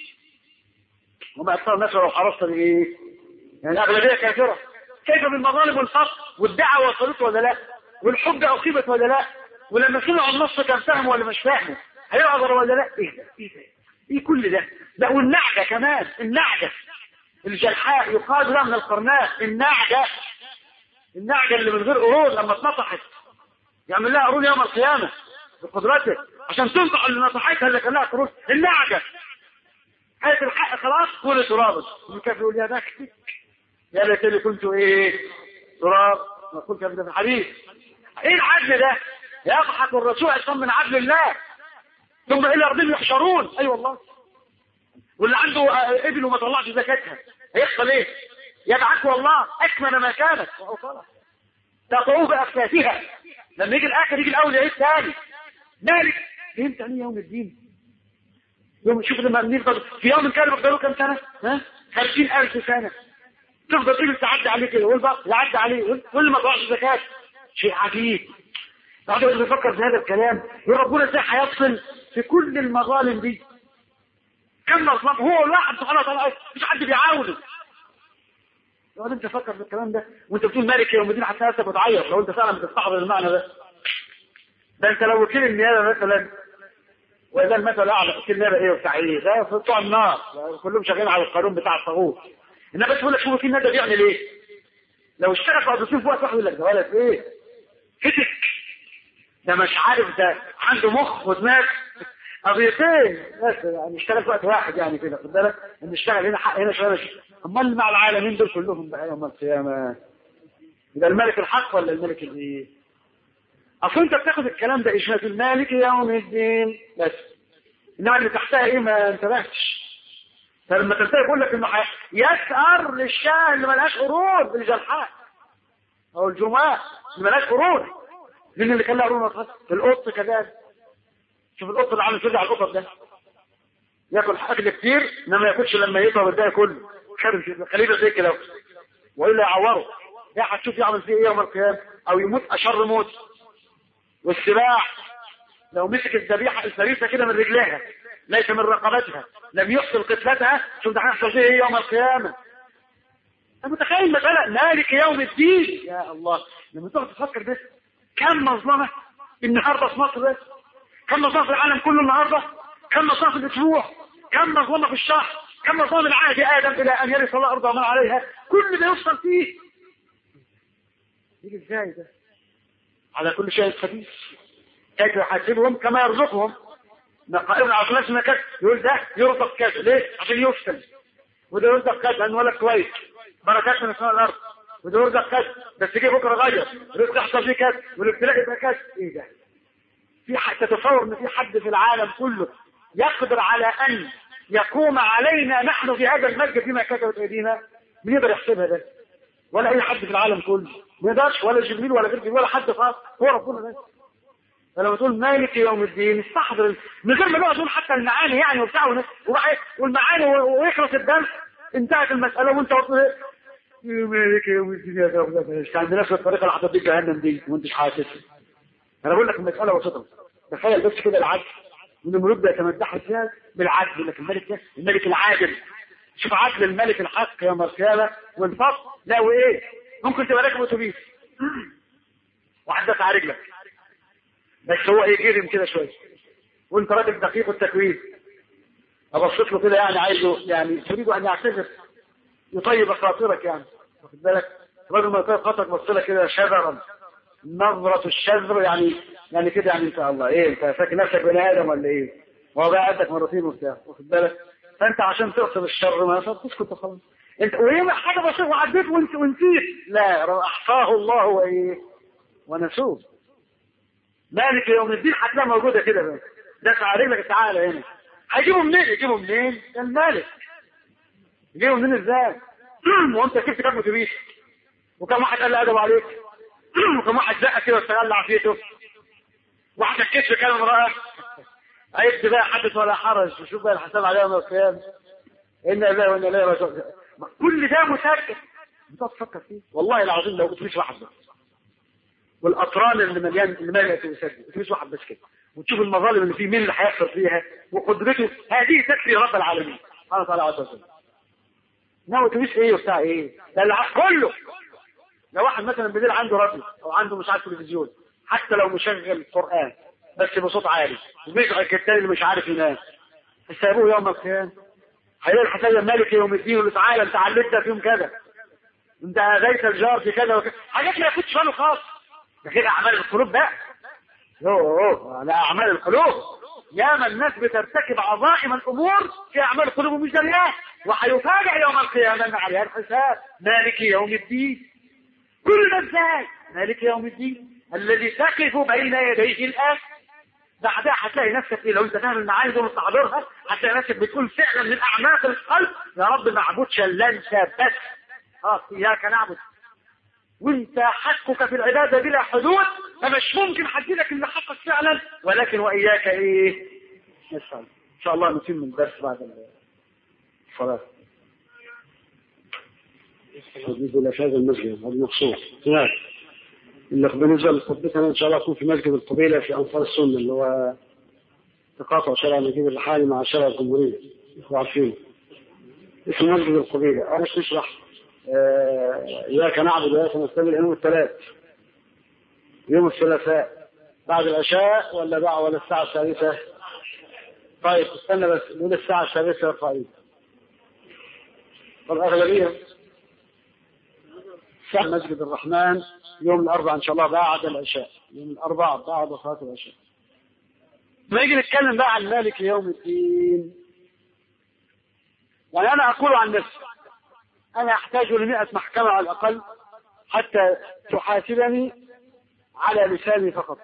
وما اكثر الناس لو حرصت بايه يعني الاغلبيه كافره كيف بالمظالم والفقر والدعوه وصلت ولا لا والحب اقيمت ولا لا ولما سمعوا النص كان فاهمه ولا مش فاهمه هيعذر ولا لا ايه ده ايه ده ايه كل ده ده والنعجه كمان النعجه الجلحاء يقال لها من القرناء النعجه النعجه اللي من غير قرون لما اتنطحت يعمل لها قرون يوم القيامه بقدرته عشان تنطح اللي نطحتها اللي كان لها قرون النعجه حيث الحق خلاص كل تراب الكافر يقول يا بختك يا ليتني كنت ايه تراب ما كنت في الحديث ايه العدل ده يضحك الرسول عصام من عدل الله ثم الى ارضهم يحشرون اي أيوة والله واللي عنده ابن وما طلعش زكاتها هيحصل ايه يدعك والله اكمل ما كانت تقعوا باكفافها لما يجي الاخر يجي الاول يعيد ثاني مالك فهمت يعني يوم الدين يوم شوف لما نفضل في يوم كان مقداره كم سنة ها 50000 سنة تفضل تيجي تعدي عليه كده والبقى يعدي عليه كل ما تروحش زكاة شيء عجيب بعد ما بيفكر في هذا الكلام يا ربنا ازاي هيفصل في كل المظالم دي كم مظلم هو الواحد سبحانه وتعالى مش حد بيعاونه لو انت فكر في الكلام ده وانت بتقول مالك يوم الدين حتى نفسك بتعيط لو انت فعلا بتستحضر المعنى ده ده انت لو وكيل النيابه مثلا واذا المثل الاعلى وكيل النيابه ايه وبتاع ايه ده في بتوع النار كلهم شغالين على القانون بتاع الطاغوت انما بس بقول لك شوف وكيل النيابه بيعمل ايه لو اشتغل في قضيتين في وقت واحد يقول لك ده ولد ايه فتك ده مش عارف ده عنده مخ ودماغ قضيتين بس يعني اشتغل في وقت واحد يعني كده خد بالك ان اشتغل هنا حق هنا شغال امال مع العالمين دول كلهم بقى يوم القيامه يبقى الملك الحق ولا الملك الايه اصل انت بتاخد الكلام ده اشهاد المالك يوم الدين بس انما اللي تحتها ايه ما انتبهتش فلما تنتهي يقول لك انه يسأر للشاه اللي ملهاش قرون بالجرحاء او الجماع اللي ملهاش قرون مين اللي كان له قرون القط كذلك شوف القط اللي عامل كده على القطط ده ياكل اكل كتير انما ياكلش لما يطلع الباقي كله خليفه زي كده والا يعوره يا هتشوف يعمل فيه ايه يوم القيامه او يموت اشر موت والسباع لو مسك الذبيحه الفريسه كده من رجليها ليس من رقبتها لم يحصل قتلتها شوف ده هيحصل فيه ايه يوم القيامه انت متخيل مساله مالك يوم الدين يا الله لما تقعد تفكر بس كم مظلمه النهارده في مصر بس كم مظلمه في العالم كله النهارده كم مظلمه في الاسبوع كم مظلمه في الشهر كم مظلمه من عهد ادم الى ان يرث الله الارض ومن عليها كل ده يوصل فيه يجي ازاي ده على كل شيء خبيث كيف يحاسبهم كما يرزقهم نقائم العقلاش ما كذا يقول ده يرزق كذا ليه عشان يفتن وده يرزق كذا لانه ولد كويس بركات من السماء والارض وده يرزق كذا بس جه بكره غير رزق يحصل فيه كذا والابتلاء يبقى كذا ايه ده في حد تتصور ان في حد في العالم كله يقدر على ان يقوم علينا نحن في هذا المسجد بما كتبت ايدينا مين يقدر يحسبها ده؟ ولا اي حد في العالم كله ما يقدرش ولا جبريل ولا غير جبريل ولا حد خاص هو ربنا بس فلما تقول مالك يوم الدين استحضر من غير ما نقعد نقول حتى المعاني يعني وبتاع ون- وبعد- والمعاني و- ويخلص الدرس انتهت المساله وانت قلت إيه؟ يا مالك يوم الدين يا دولة مش عندناش الطريقه اللي هتوديك جهنم دي وانتش حاسس انا بقول لك المساله بسيطه تخيل بس كده العدل والنمرود بيتمدحوا فيها بالعدل يقول لك الملك ده الملك العادل شوف عدل الملك الحق يوم القيامه والفصل لا وايه ممكن تبقى راكب اتوبيس وعدت على رجلك بس هو ايه جرم كده شويه وانت راجل دقيق التكوين ابصيت له كده يعني عايزه يعني تريد ان يعتذر يطيب خاطرك يعني واخد بالك الراجل ما يطيب خاطرك بص لك كده شذرا نظرة الشذر يعني يعني كده يعني انت الله ايه انت فاكر نفسك بني ادم ولا ايه؟ وهو بقى قدك مرتين وبتاع واخد بالك؟ فانت عشان تقصد الشر ما تسكت خلاص انت وايه حاجه بسيطه وعديت وانت ونسيت لا احصاه الله وايه؟ ونسوه مالك يوم الدين هتلاقيها موجوده كده بقى دافع على رجلك تعالى هنا هيجيبوا منين؟ يجيبوا منين؟ ده الملك يجيبوا منين ازاي؟ وانت كيف كام اتوبيس وكم واحد قال لي ادب عليك وكم واحد زقك كده واستغل عافيته واحد الكتف كان امراه عيبت بقى حدث ولا حرج وشوف بقى الحساب عليها يوم القيامه ان الله وانا اليه راجعون كل ده مسجل بتقعد تفكر فيه والله العظيم لو اتوبيس واحد بس والاطران اللي مليان اللي مليان مسجل اتوبيس واحد بس كده وتشوف المظالم اللي فيه مين اللي هيحصل فيها وقدرته هذه تكفي رب العالمين سبحانه وتعالى عز وجل ناوي اتوبيس ايه وبتاع ايه ده اللي ع- كله لو واحد مثلا بالليل عنده راديو او عنده مش عارف تلفزيون حتى لو مشغل قران بس بصوت عالي وبيزعج التاني اللي مش عارف ينام حسابوه يوم القيامه هيلاقي الحساب مالك يوم الدين يقول له تعالى انت علمتنا فيهم كذا انت اذيت الجار في كذا وكذا حاجات ما ياخدش باله خالص ده كده اعمال القلوب بقى يوه على اعمال القلوب ياما الناس بترتكب عظائم الامور في اعمال القلوب ومش دريان وهيفاجئ يوم القيامه ان عليها الحساب مالك يوم الدين كل ده ازاي مالك يوم الدين الذي تقف بين يديه الان بعدها هتلاقي نفسك ايه لو انت فاهم المعاني دول وتحضرها هتلاقي نفسك بتقول فعلا من اعماق القلب يا رب ما اعبدش الا انت بس خلاص اياك نعبد وانت حقك في العبادة بلا حدود فمش ممكن حددك اللي حقك فعلا ولكن واياك ايه نسأل ان شاء الله نتم الدرس بعد الصلاة حديث ولا في هذا المسجد هذا مخصوص هناك اللي بالنسبة لخطبتنا ان شاء الله تكون في مسجد القبيلة في انصار السنة اللي هو تقاطع شارع نجيب الرحالي مع شارع الجمهورية انتوا عارفينه اسمه مسجد القبيلة انا مش نشرح آه، اياك نعبد واياك نستعين يوم الثلاث يوم الثلاثاء بعد العشاء ولا بعد ولا الساعة الثالثة طيب استنى بس نقول الساعة الثالثة طيب طب أغلبية ساعة مسجد الرحمن يوم الأربعاء إن شاء الله بعد العشاء يوم الأربعاء بعد صلاة العشاء ما يجي نتكلم بقى عن مالك يوم الدين يعني أنا أقول عن نفسي أنا أحتاج لمئة محكمة على الأقل حتى تحاسبني على لساني فقط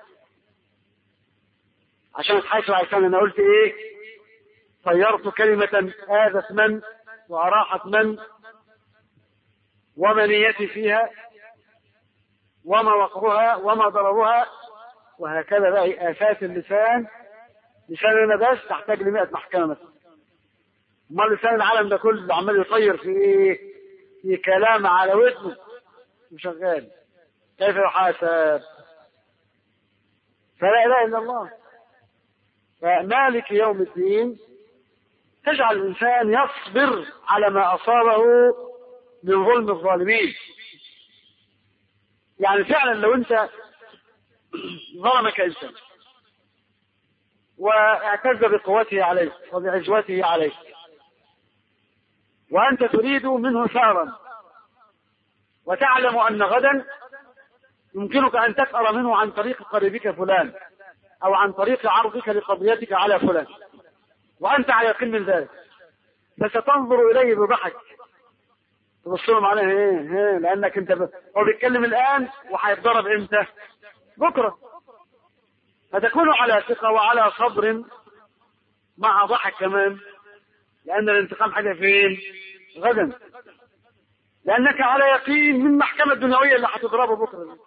عشان اتحاسب على لساني أنا قلت إيه طيرت كلمة آذت من وأراحت من وما نيتي فيها وما وقرها وما ضررها وهكذا بقى آفات اللسان لساننا بس تحتاج لمئة محكمة مثلا امال لسان العالم ده كله عمال يطير في ايه في كلام على ودنه وشغال كيف يحاسب فلا اله الا الله فمالك يوم الدين تجعل الانسان يصبر على ما اصابه من ظلم الظالمين يعني فعلا لو انت ظلمك انسان واعتز بقوته عليك وبعزوته عليك وأنت تريد منه ثارا وتعلم أن غدا يمكنك أن تسأل منه عن طريق قريبك فلان أو عن طريق عرضك لقضيتك على فلان وأنت على يقين من ذلك فستنظر إليه بضحك تبص له معناها ايه ايه لانك انت ب... هو بيتكلم الان وهيتضرب امتى بكره فتكون على ثقه وعلى صبر مع ضحك كمان لأن الانتقام حاجة فين؟ غدا لأنك على يقين من المحكمة الدنيوية اللي هتضربه بكرة دي.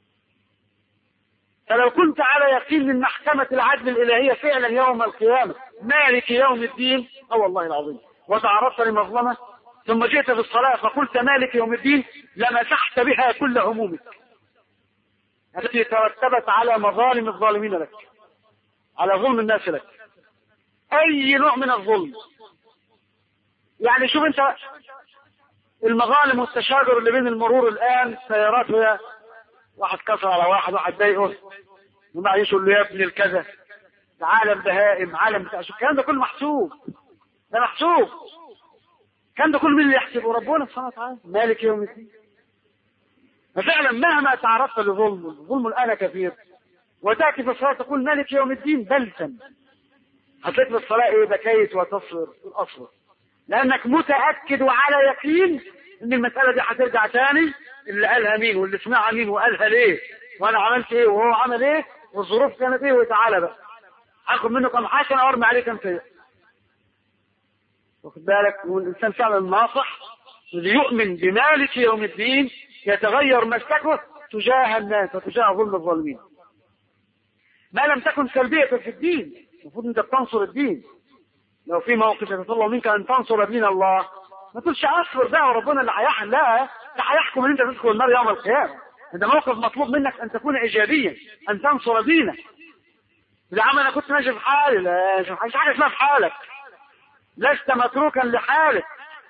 فلو كنت على يقين من محكمة العدل الإلهية فعلا يوم القيامة مالك يوم الدين أو والله العظيم وتعرضت لمظلمة ثم جئت في الصلاة فقلت مالك يوم الدين لمسحت بها كل همومك التي ترتبت على مظالم الظالمين لك على ظلم الناس لك أي نوع من الظلم يعني شوف أنت المظالم والتشاجر اللي بين المرور الآن سيارات وهي واحد كسر على واحد واحد ضايقه وبعدين يقول له يا ابني الكذا ده عالم بهائم عالم بتاع شو الكلام ده كله محسوب ده محسوب الكلام ده كله مين اللي يحسبه ربنا سبحانه وتعالى مالك يوم الدين ففعلا مهما تعرضت لظلم الظلم الآن كثير وتأتي في الصلاة تقول مالك يوم الدين بلسم هتلاقي في الصلاة ايه بكيت وتصفر الأصفر لأنك متأكد وعلى يقين إن المسألة دي هترجع تاني اللي قالها مين واللي سمعها مين وقالها ليه وأنا عملت إيه وهو عمل إيه والظروف كانت إيه وتعالى بقى هاخد منه كم حسنة وأرمي عليه كم سيئة واخد بالك والإنسان فعلا ناصح اللي يؤمن بمالك يوم الدين يتغير مسلكه تجاه الناس وتجاه ظلم الظالمين ما لم تكن سلبية في الدين المفروض انت بتنصر الدين لو في موقف يتطلب منك ان تنصر دين الله ما تقولش اصبر بقى وربنا اللي هيحكم لا ده هيحكم ان انت تدخل النار يوم القيامه ده موقف مطلوب منك ان تكون ايجابيا ان تنصر دينك يا عم انا كنت ماشي في حالي لا مش حاجه اسمها في حالك لست متروكا لحالك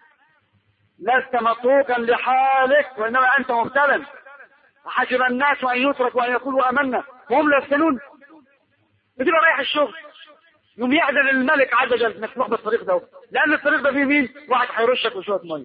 لست متروكا لحالك وانما انت مبتلى حسب الناس ان يتركوا ان يقولوا امنا وهم لا يفتنون بتبقى رايح الشغل يوم يأذن الملك عز وجل انك تروح بالطريق ده لان الطريق ده فيه مين؟ واحد هيرشك وشويه ميه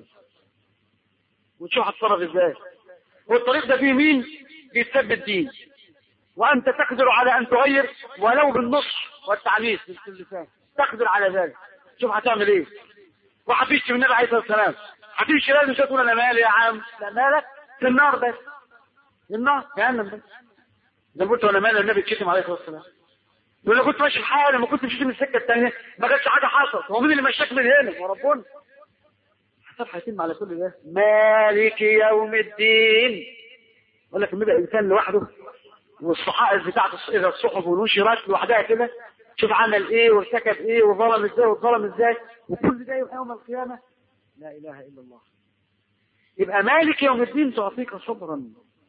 وتشوف هتصرف ازاي والطريق ده فيه مين؟ بيتثبت دين وانت تقدر على ان تغير ولو بالنصح والتعنيف باللسان تقدر على ذلك شوف هتعمل ايه وهتمشي من النبي عليه الصلاه والسلام هتمشي لازم تقول انا مالي يا عم لا مالك في النار بس في النار جهنم بس ده قلت انا مالي النبي اتشتم عليه الصلاه والسلام يقول لك كنت ماشي في حالي ما كنت مشيت من السكه الثانيه ما كانش حاجه حصلت هو مين اللي مشاك من هنا وربنا حساب هيتم على كل ده مالك يوم الدين يقول لك لما يبقى انسان لوحده والصحائف بتاعت اذا الصحف ونشرت لوحدها كده شوف عمل ايه وارتكب ايه وظلم ازاي وظلم ازاي وكل ده يبقى يوم القيامه لا اله الا الله يبقى مالك يوم الدين تعطيك صبرا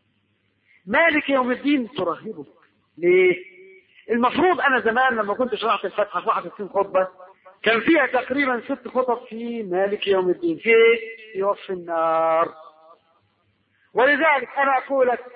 مالك يوم الدين ترهبك ليه المفروض انا زمان لما كنت شرحت الفتحه في 61 خطبه كان فيها تقريبا ست خطب في مالك يوم الدين في ايه؟ في وصف النار ولذلك انا اقول لك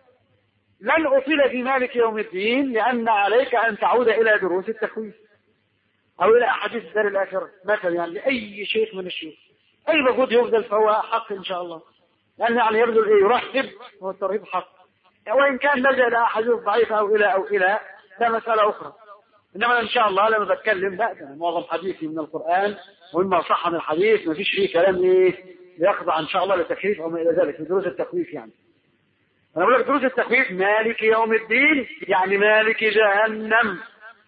لن اطيل في مالك يوم الدين لان عليك ان تعود الى دروس التخويف او الى احاديث الدار الاخره مثلا يعني لاي شيخ من الشيوخ اي مجهود يبذل فهو حق ان شاء الله لان يعني يبذل ايه يرحب هو الترهيب حق وان كان لجا الى احاديث ضعيفه او الى او الى ده مسألة أخرى إنما إن شاء الله لما بتكلم لا ده معظم حديثي من القرآن ومما صح من الحديث ما فيش فيه كلام إيه يخضع إن شاء الله للتكليف أو ما إلى ذلك في دروس التخويف يعني أنا بقول لك دروس التخويف مالك يوم الدين يعني مالك جهنم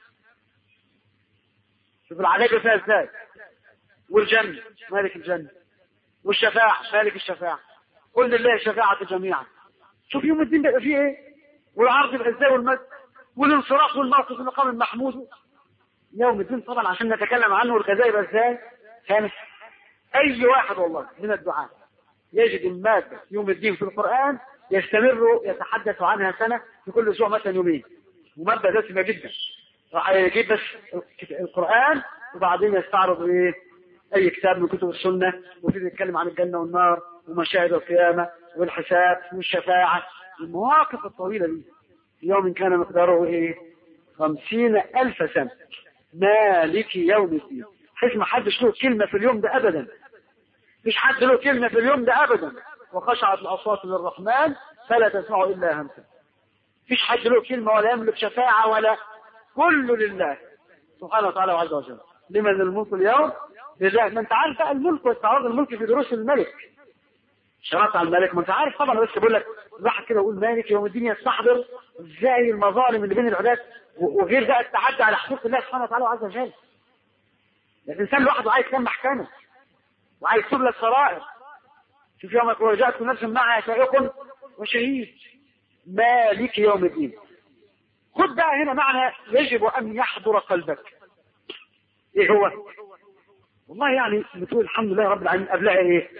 شوف العذاب فيها إزاي والجنة مالك الجنة والشفاعة مالك الشفاعة قل لله الشفاعة جميعا شوف يوم الدين بيبقى فيه إيه والعرض يبقى إزاي والمسجد والانصراف والموقف في المقام المحمود يوم الدين طبعا عشان نتكلم عنه والكذائب ازاي خامس اي واحد والله من الدعاء يجد المادة يوم الدين في القرآن يستمر يتحدث عنها سنة في كل اسبوع مثلا يومين ومادة دسمة جدا راح يجيب بس القرآن وبعدين يستعرض ايه اي كتاب من كتب السنة وفيه يتكلم عن الجنة والنار ومشاهد القيامة والحساب والشفاعة المواقف الطويلة دي يوم كان مقداره ايه خمسين الف سنة مالك يوم الدين حيث ما حدش له كلمة في اليوم ده ابدا مش حد له كلمة في اليوم ده ابدا وخشعت الاصوات للرحمن فلا تسمع الا همسا مفيش حد له كلمة ولا يملك شفاعة ولا كله لله سبحانه وتعالى وعز وجل لمن الملك اليوم لله ما انت عارف بقى الملك واستعراض الملك في دروس الملك شرط على الملك ما انت عارف طبعا بس بقول لك واحد كده يقول مالك يوم الدين يستحضر ازاي المظالم اللي بين العباد وغير ده التعدي على حقوق الله سبحانه وتعالى عز وجل الانسان لوحده عايز كام محكمه وعايز تبلى السرائر شوف يوم وجاءتكم نفس معها سائق وشهيد مالك يوم الدين خد بقى هنا معنى يجب ان يحضر قلبك ايه هو والله يعني بتقول الحمد لله رب العالمين قبلها ايه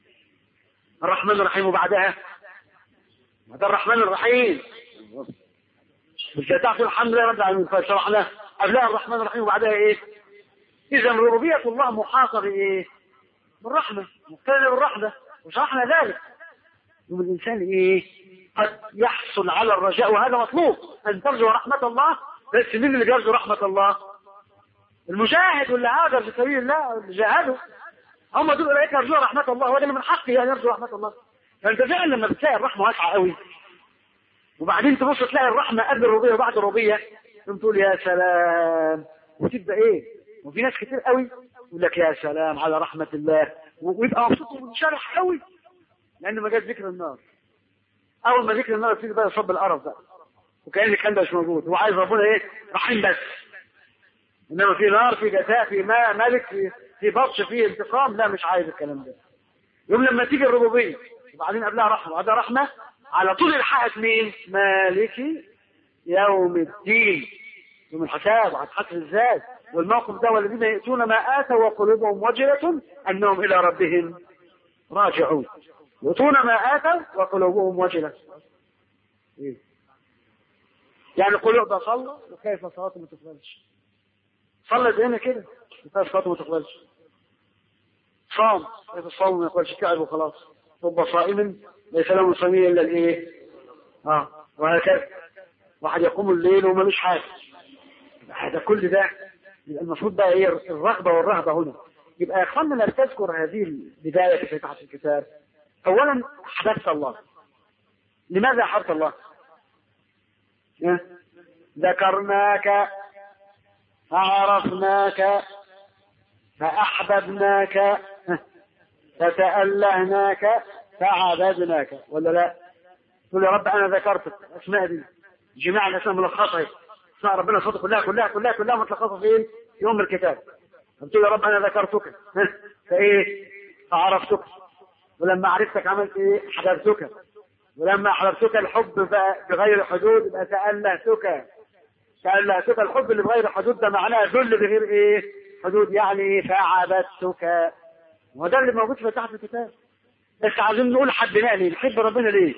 الرحمن الرحيم وبعدها ده الرحمن الرحيم مش هتعرف الحمد لله رب العالمين فشرحنا قبلها الرحمن الرحيم وبعدها ايه اذا ربوبيه الله محاطه بايه بالرحمه مقترنه بالرحمه وشرحنا ذلك يوم الانسان ايه قد يحصل على الرجاء وهذا مطلوب ان ترجو رحمه الله بس مين اللي بيرجو رحمه الله المجاهد واللي هاجر في سبيل الله اللي جاهدوا هم دول اولئك يرجون رحمه الله وده من حقه ان يرجو رحمه الله فانت فعلا لما بتلاقي الرحمه واسعه قوي وبعدين تبص تلاقي الرحمه قبل الربوبيه وبعد الربوبيه تقوم تقول يا سلام وتبدا ايه وفي ناس كتير قوي يقول لك يا سلام على رحمه الله ويبقى مبسوط ومنشرح قوي لان ما جاش ذكر النار اول ما ذكر النار يبتدي بقى يصب القرف بقى وكان الكلام ده مش موجود هو عايز ربنا ايه رحيم بس انما في نار في جزاء في ماء ملك في في بطش في انتقام لا مش عايز الكلام ده يوم لما تيجي الربوبيه وبعدين قبلها رحمه وبعدها رحمه على طول الحقت مين مالك يوم الدين يوم الحساب هتحاسب ازاي والموقف ده والذين يأتون ما آتوا وقلوبهم وجلة أنهم إلى ربهم راجعون يؤتون ما آتوا وقلوبهم وجلة إيه؟ يعني قلوب ده صلى وكيف صلاته ما تقبلش صلى زينا كده كيف صلاته ما تقبلش صام كيف الصوم ما يقبلش تعب وخلاص رب صائم ليس له صميم الا الايه؟ اه وهكذا واحد يقوم الليل ومالوش حاجه هذا كل ده يبقى المفروض بقى ايه الرغبه والرهبه هنا يبقى يا اخوانا لا تذكر هذه البدايه في تحت الكتاب اولا احببت الله لماذا احببت الله؟ اه؟ ذكرناك فعرفناك فأحببناك اه؟ فتألهناك فعبدناك ولا لا؟ تقول يا رب أنا ذكرتك الأسماء دي جماع الأسماء ملخصة اسماء ربنا صوتك كلها كلها كلها كلها متلخصة فين؟ في أم الكتاب قلت يا رب أنا ذكرتك فإيه؟ فعرفتك ولما عرفتك عملت إيه؟ حببتك ولما حببتك الحب بقى بغير حدود يبقى تألهتك تألهتك الحب اللي بغير حدود ده معناه ذل بغير إيه؟ حدود يعني إيه؟ فعبدتك وده اللي موجود في تحت الكتاب بس عايزين نقول حبنا ليه نحب ربنا ليه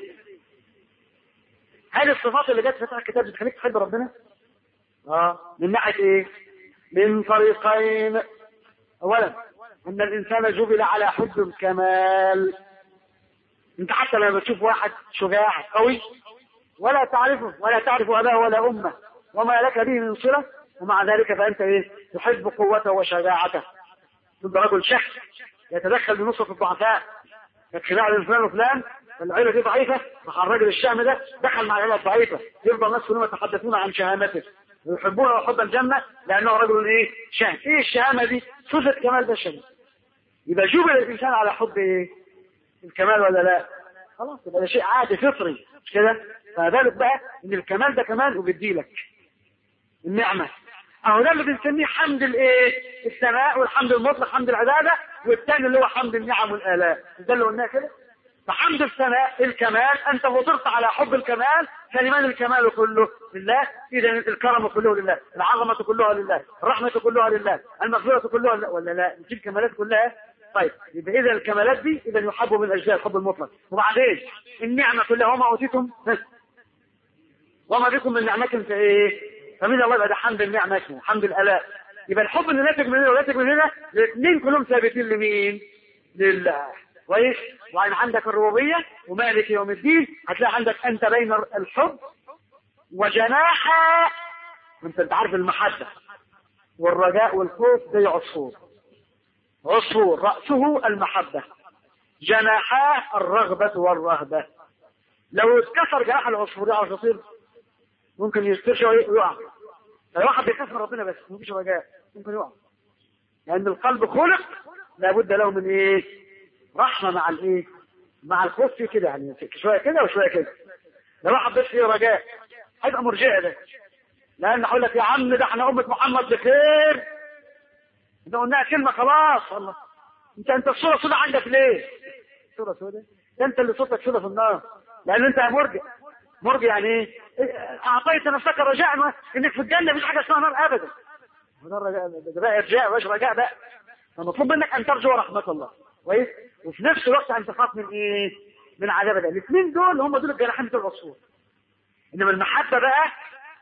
هل الصفات اللي جت في تحت الكتاب بتخليك تحب ربنا اه من ناحيه ايه من طريقين اولا ان الانسان جبل على حب الكمال انت حتى لما بتشوف واحد شجاع قوي ولا تعرفه ولا تعرف اباه ولا امه وما لك به من صله ومع ذلك فانت ايه تحب قوته وشجاعته تبقى رجل شخص يتدخل بنصرة الضعفاء يتخدع لفلان وفلان العيلة دي ضعيفة راح الراجل الشهم ده دخل مع العيلة الضعيفة يفضل الناس كلهم يتحدثون عن شهامته ويحبونه وحب الجنة لأنه رجل إيه؟ شهم إيه الشهامة دي؟ صفة كمال ده الشهم يبقى جبل الإنسان على حب إيه؟ الكمال ولا لا؟ خلاص يبقى ده شيء عادي فطري مش كده؟ فذلك بقى إن الكمال ده كمان وبيديلك النعمة اهو ده اللي بنسميه حمد الايه؟ الثناء والحمد المطلق حمد العباده والثاني اللي هو حمد النعم والالاء ده اللي قلناه كده فحمد الثناء الكمال انت فطرت على حب الكمال فلمن الكمال كله لله اذا الكرم كله لله العظمه كلها لله الرحمه كلها لله المغفره كلها لله ولا لا مش الكمالات كلها طيب يبقى اذا الكمالات دي اذا يحب من اجلها الحب المطلق وبعدين النعمه كلها وما اوتيتم وما بكم من نعمه فايه فمن الله يبقى ده حمد النعمة اسمه حمد الآلاء يبقى الحب اللي ناتج من هنا وناتج من هنا الاثنين كلهم ثابتين لمين؟ لله كويس؟ وبعدين عندك الربوبية ومالك يوم الدين هتلاقي عندك أنت بين الحب وجناح انت انت عارف المحبة والرجاء والخوف زي عصفور عصفور رأسه المحبة جناحاه الرغبة والرهبة لو اتكسر جناح العصفور يعرف يصير ممكن يسترشي ويقع لو واحد بيخاف من ربنا بس مفيش رجاء ممكن يقع لان القلب خلق لابد له من ايه رحمه مع الايه مع الخوف في كده يعني شويه كده وشويه كده لو واحد بس فيه رجاء هيبقى مرجع ده لان هقول لك يا عم ده احنا امه محمد بخير ده قلناها كلمة خلاص والله انت انت الصورة سودة عندك ليه؟ صورة سودة؟ ده انت اللي صوتك سودة في النار لان انت مرجع مرجع يعني ايه؟ اعطيت نفسك رجاء انك في الجنة مفيش حاجة اسمها نار ابدا ده الرجاء ده بقى ارجاء مش رجاء بقى فمطلوب منك ان ترجو رحمة الله كويس؟ وفي نفس الوقت ان تخاف من ايه؟ من عذاب الله الاثنين دول هم دول الجناحين بتوع الرسول انما المحبة بقى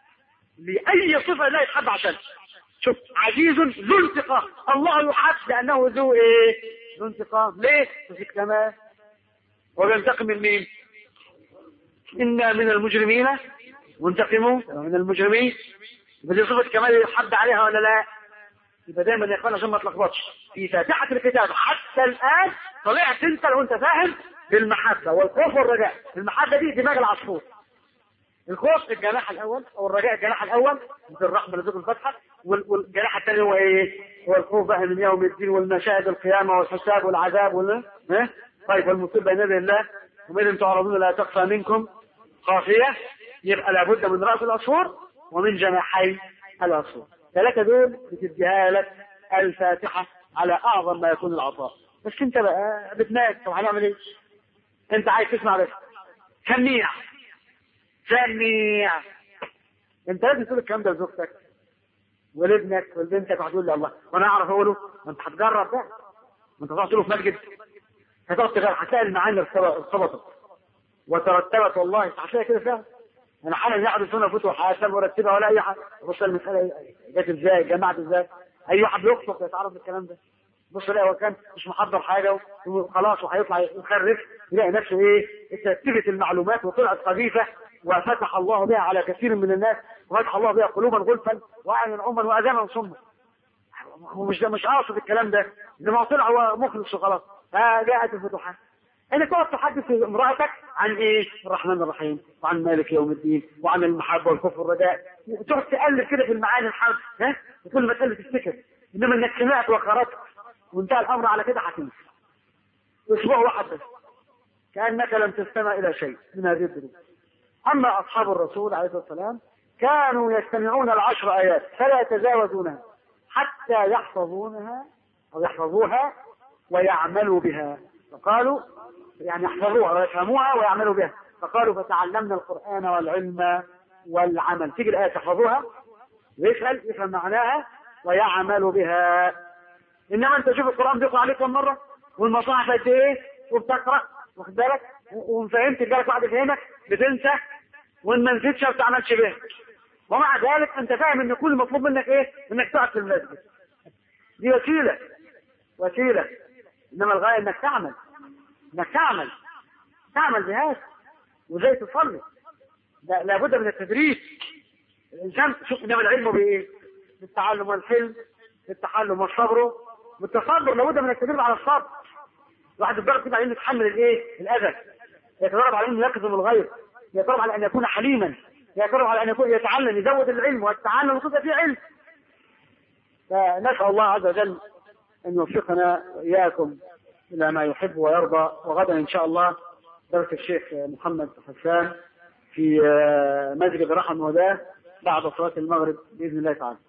لأي صفة لا يتحب عشان شوف عزيز ذو انتقام الله يحب لأنه ذو ايه ذو انتقام ليه في كما وبينتقم من مين إنا من المجرمين منتقمون من المجرمين بدي صفة كمال يحب عليها ولا لا يبقى دايما يا اخوانا عشان ما تلخبطش في فاتحة الكتاب حتى الآن طلعت انت لو انت فاهم بالمحبة والخوف والرجاء المحبة دي دماغ العصفور الخوف الجناح الاول او الرجاء الجناح الاول مثل الرحمه اللي ذكر الفتحه والجناح الثاني هو ايه؟ هو الخوف بقى من يوم الدين والمشاهد القيامه والحساب والعذاب ولا ها؟ طيب والمصيب بين يدي الله ومن تعرضون لا تخفى منكم خافيه يبقى لابد من راس العصفور ومن جناحي العصفور ثلاثه دول بتديها لك الفاتحه على اعظم ما يكون العطاء بس انت بقى بتناقش طب هنعمل ايه؟ انت عايز تسمع بس سميع سميع انت لازم تقول الكلام ده لزوجتك ولابنك ولبنتك وهتقول لي الله وانا اعرف اقوله ما انت هتجرب ده ما انت تقعد تقوله في مسجد هتقعد تجرب هتلاقي المعاني ارتبطت وترتبت والله هتلاقي كده فعلا انا حالا يحدث هنا فتوحات مرتبه ولا اي حاجه بص المساله جت ازاي جمعت ازاي اي واحد بيخطب يتعرض للكلام ده بص لا هو كان مش محضر حاجه وخلاص وهيطلع يخرف يلاقي نفسه ايه اترتبت المعلومات وطلعت خبيثه وفتح الله بها على كثير من الناس وفتح الله بها قلوبا غلفا واعينا عما واذانا صما هو مش مش قاصد الكلام ده انما طلع هو مخلص وخلاص فجاءت الفتوحات انك تقعد تحدث امرأتك عن ايه؟ الرحمن الرحيم وعن مالك يوم الدين وعن المحبه والخوف والرجاء وتقعد تالف كده في المعاني الحرب ها وكل مساله تفتكر انما انك سمعت وقرات وانتهى الامر على كده هتنسى اسبوع واحد بس كانك لم تستمع الى شيء من هذه الدروس أما أصحاب الرسول عليه الصلاة والسلام كانوا يستمعون العشر آيات فلا يتجاوزونها حتى يحفظونها أو يحفظوها ويعملوا بها فقالوا يعني يحفظوها ويفهموها ويعملوا بها فقالوا فتعلمنا القرآن والعلم والعمل تيجي الآية تحفظوها ويسأل يفهم معناها ويعمل بها إنما أنت شوف القرآن بيقرأ عليك كم مرة والمصاحف قد إيه وبتقرأ واخد بالك وإن فهمت جالك واحد يفهمك بتنسى وإن ما نسيتش ما بتعملش بيها ومع ذلك أنت فاهم إن كل مطلوب منك إيه؟ إنك تقعد في المسجد دي وسيلة وسيلة إنما الغاية إنك تعمل إنك تعمل تعمل بهذا وزي تصلي لا- لابد من التدريس الإنسان شوف إنما العلم بإيه؟ بالتعلم والحلم بالتحلم والصبر بالتصبر لابد من التدريب على الصبر الواحد يتدرب كده على انه يتحمل الايه؟ الاذى يتدرب على انه يكظم الغير يتدرب على ان يكون حليما يتدرب على ان يكون يتعلم يزود العلم والتعلم وكل فيه علم فنسال الله عز وجل ان يوفقنا واياكم الى ما يحب ويرضى وغدا ان شاء الله درس الشيخ محمد حسان في آه، مسجد رحم وداه بعد صلاه المغرب باذن الله تعالى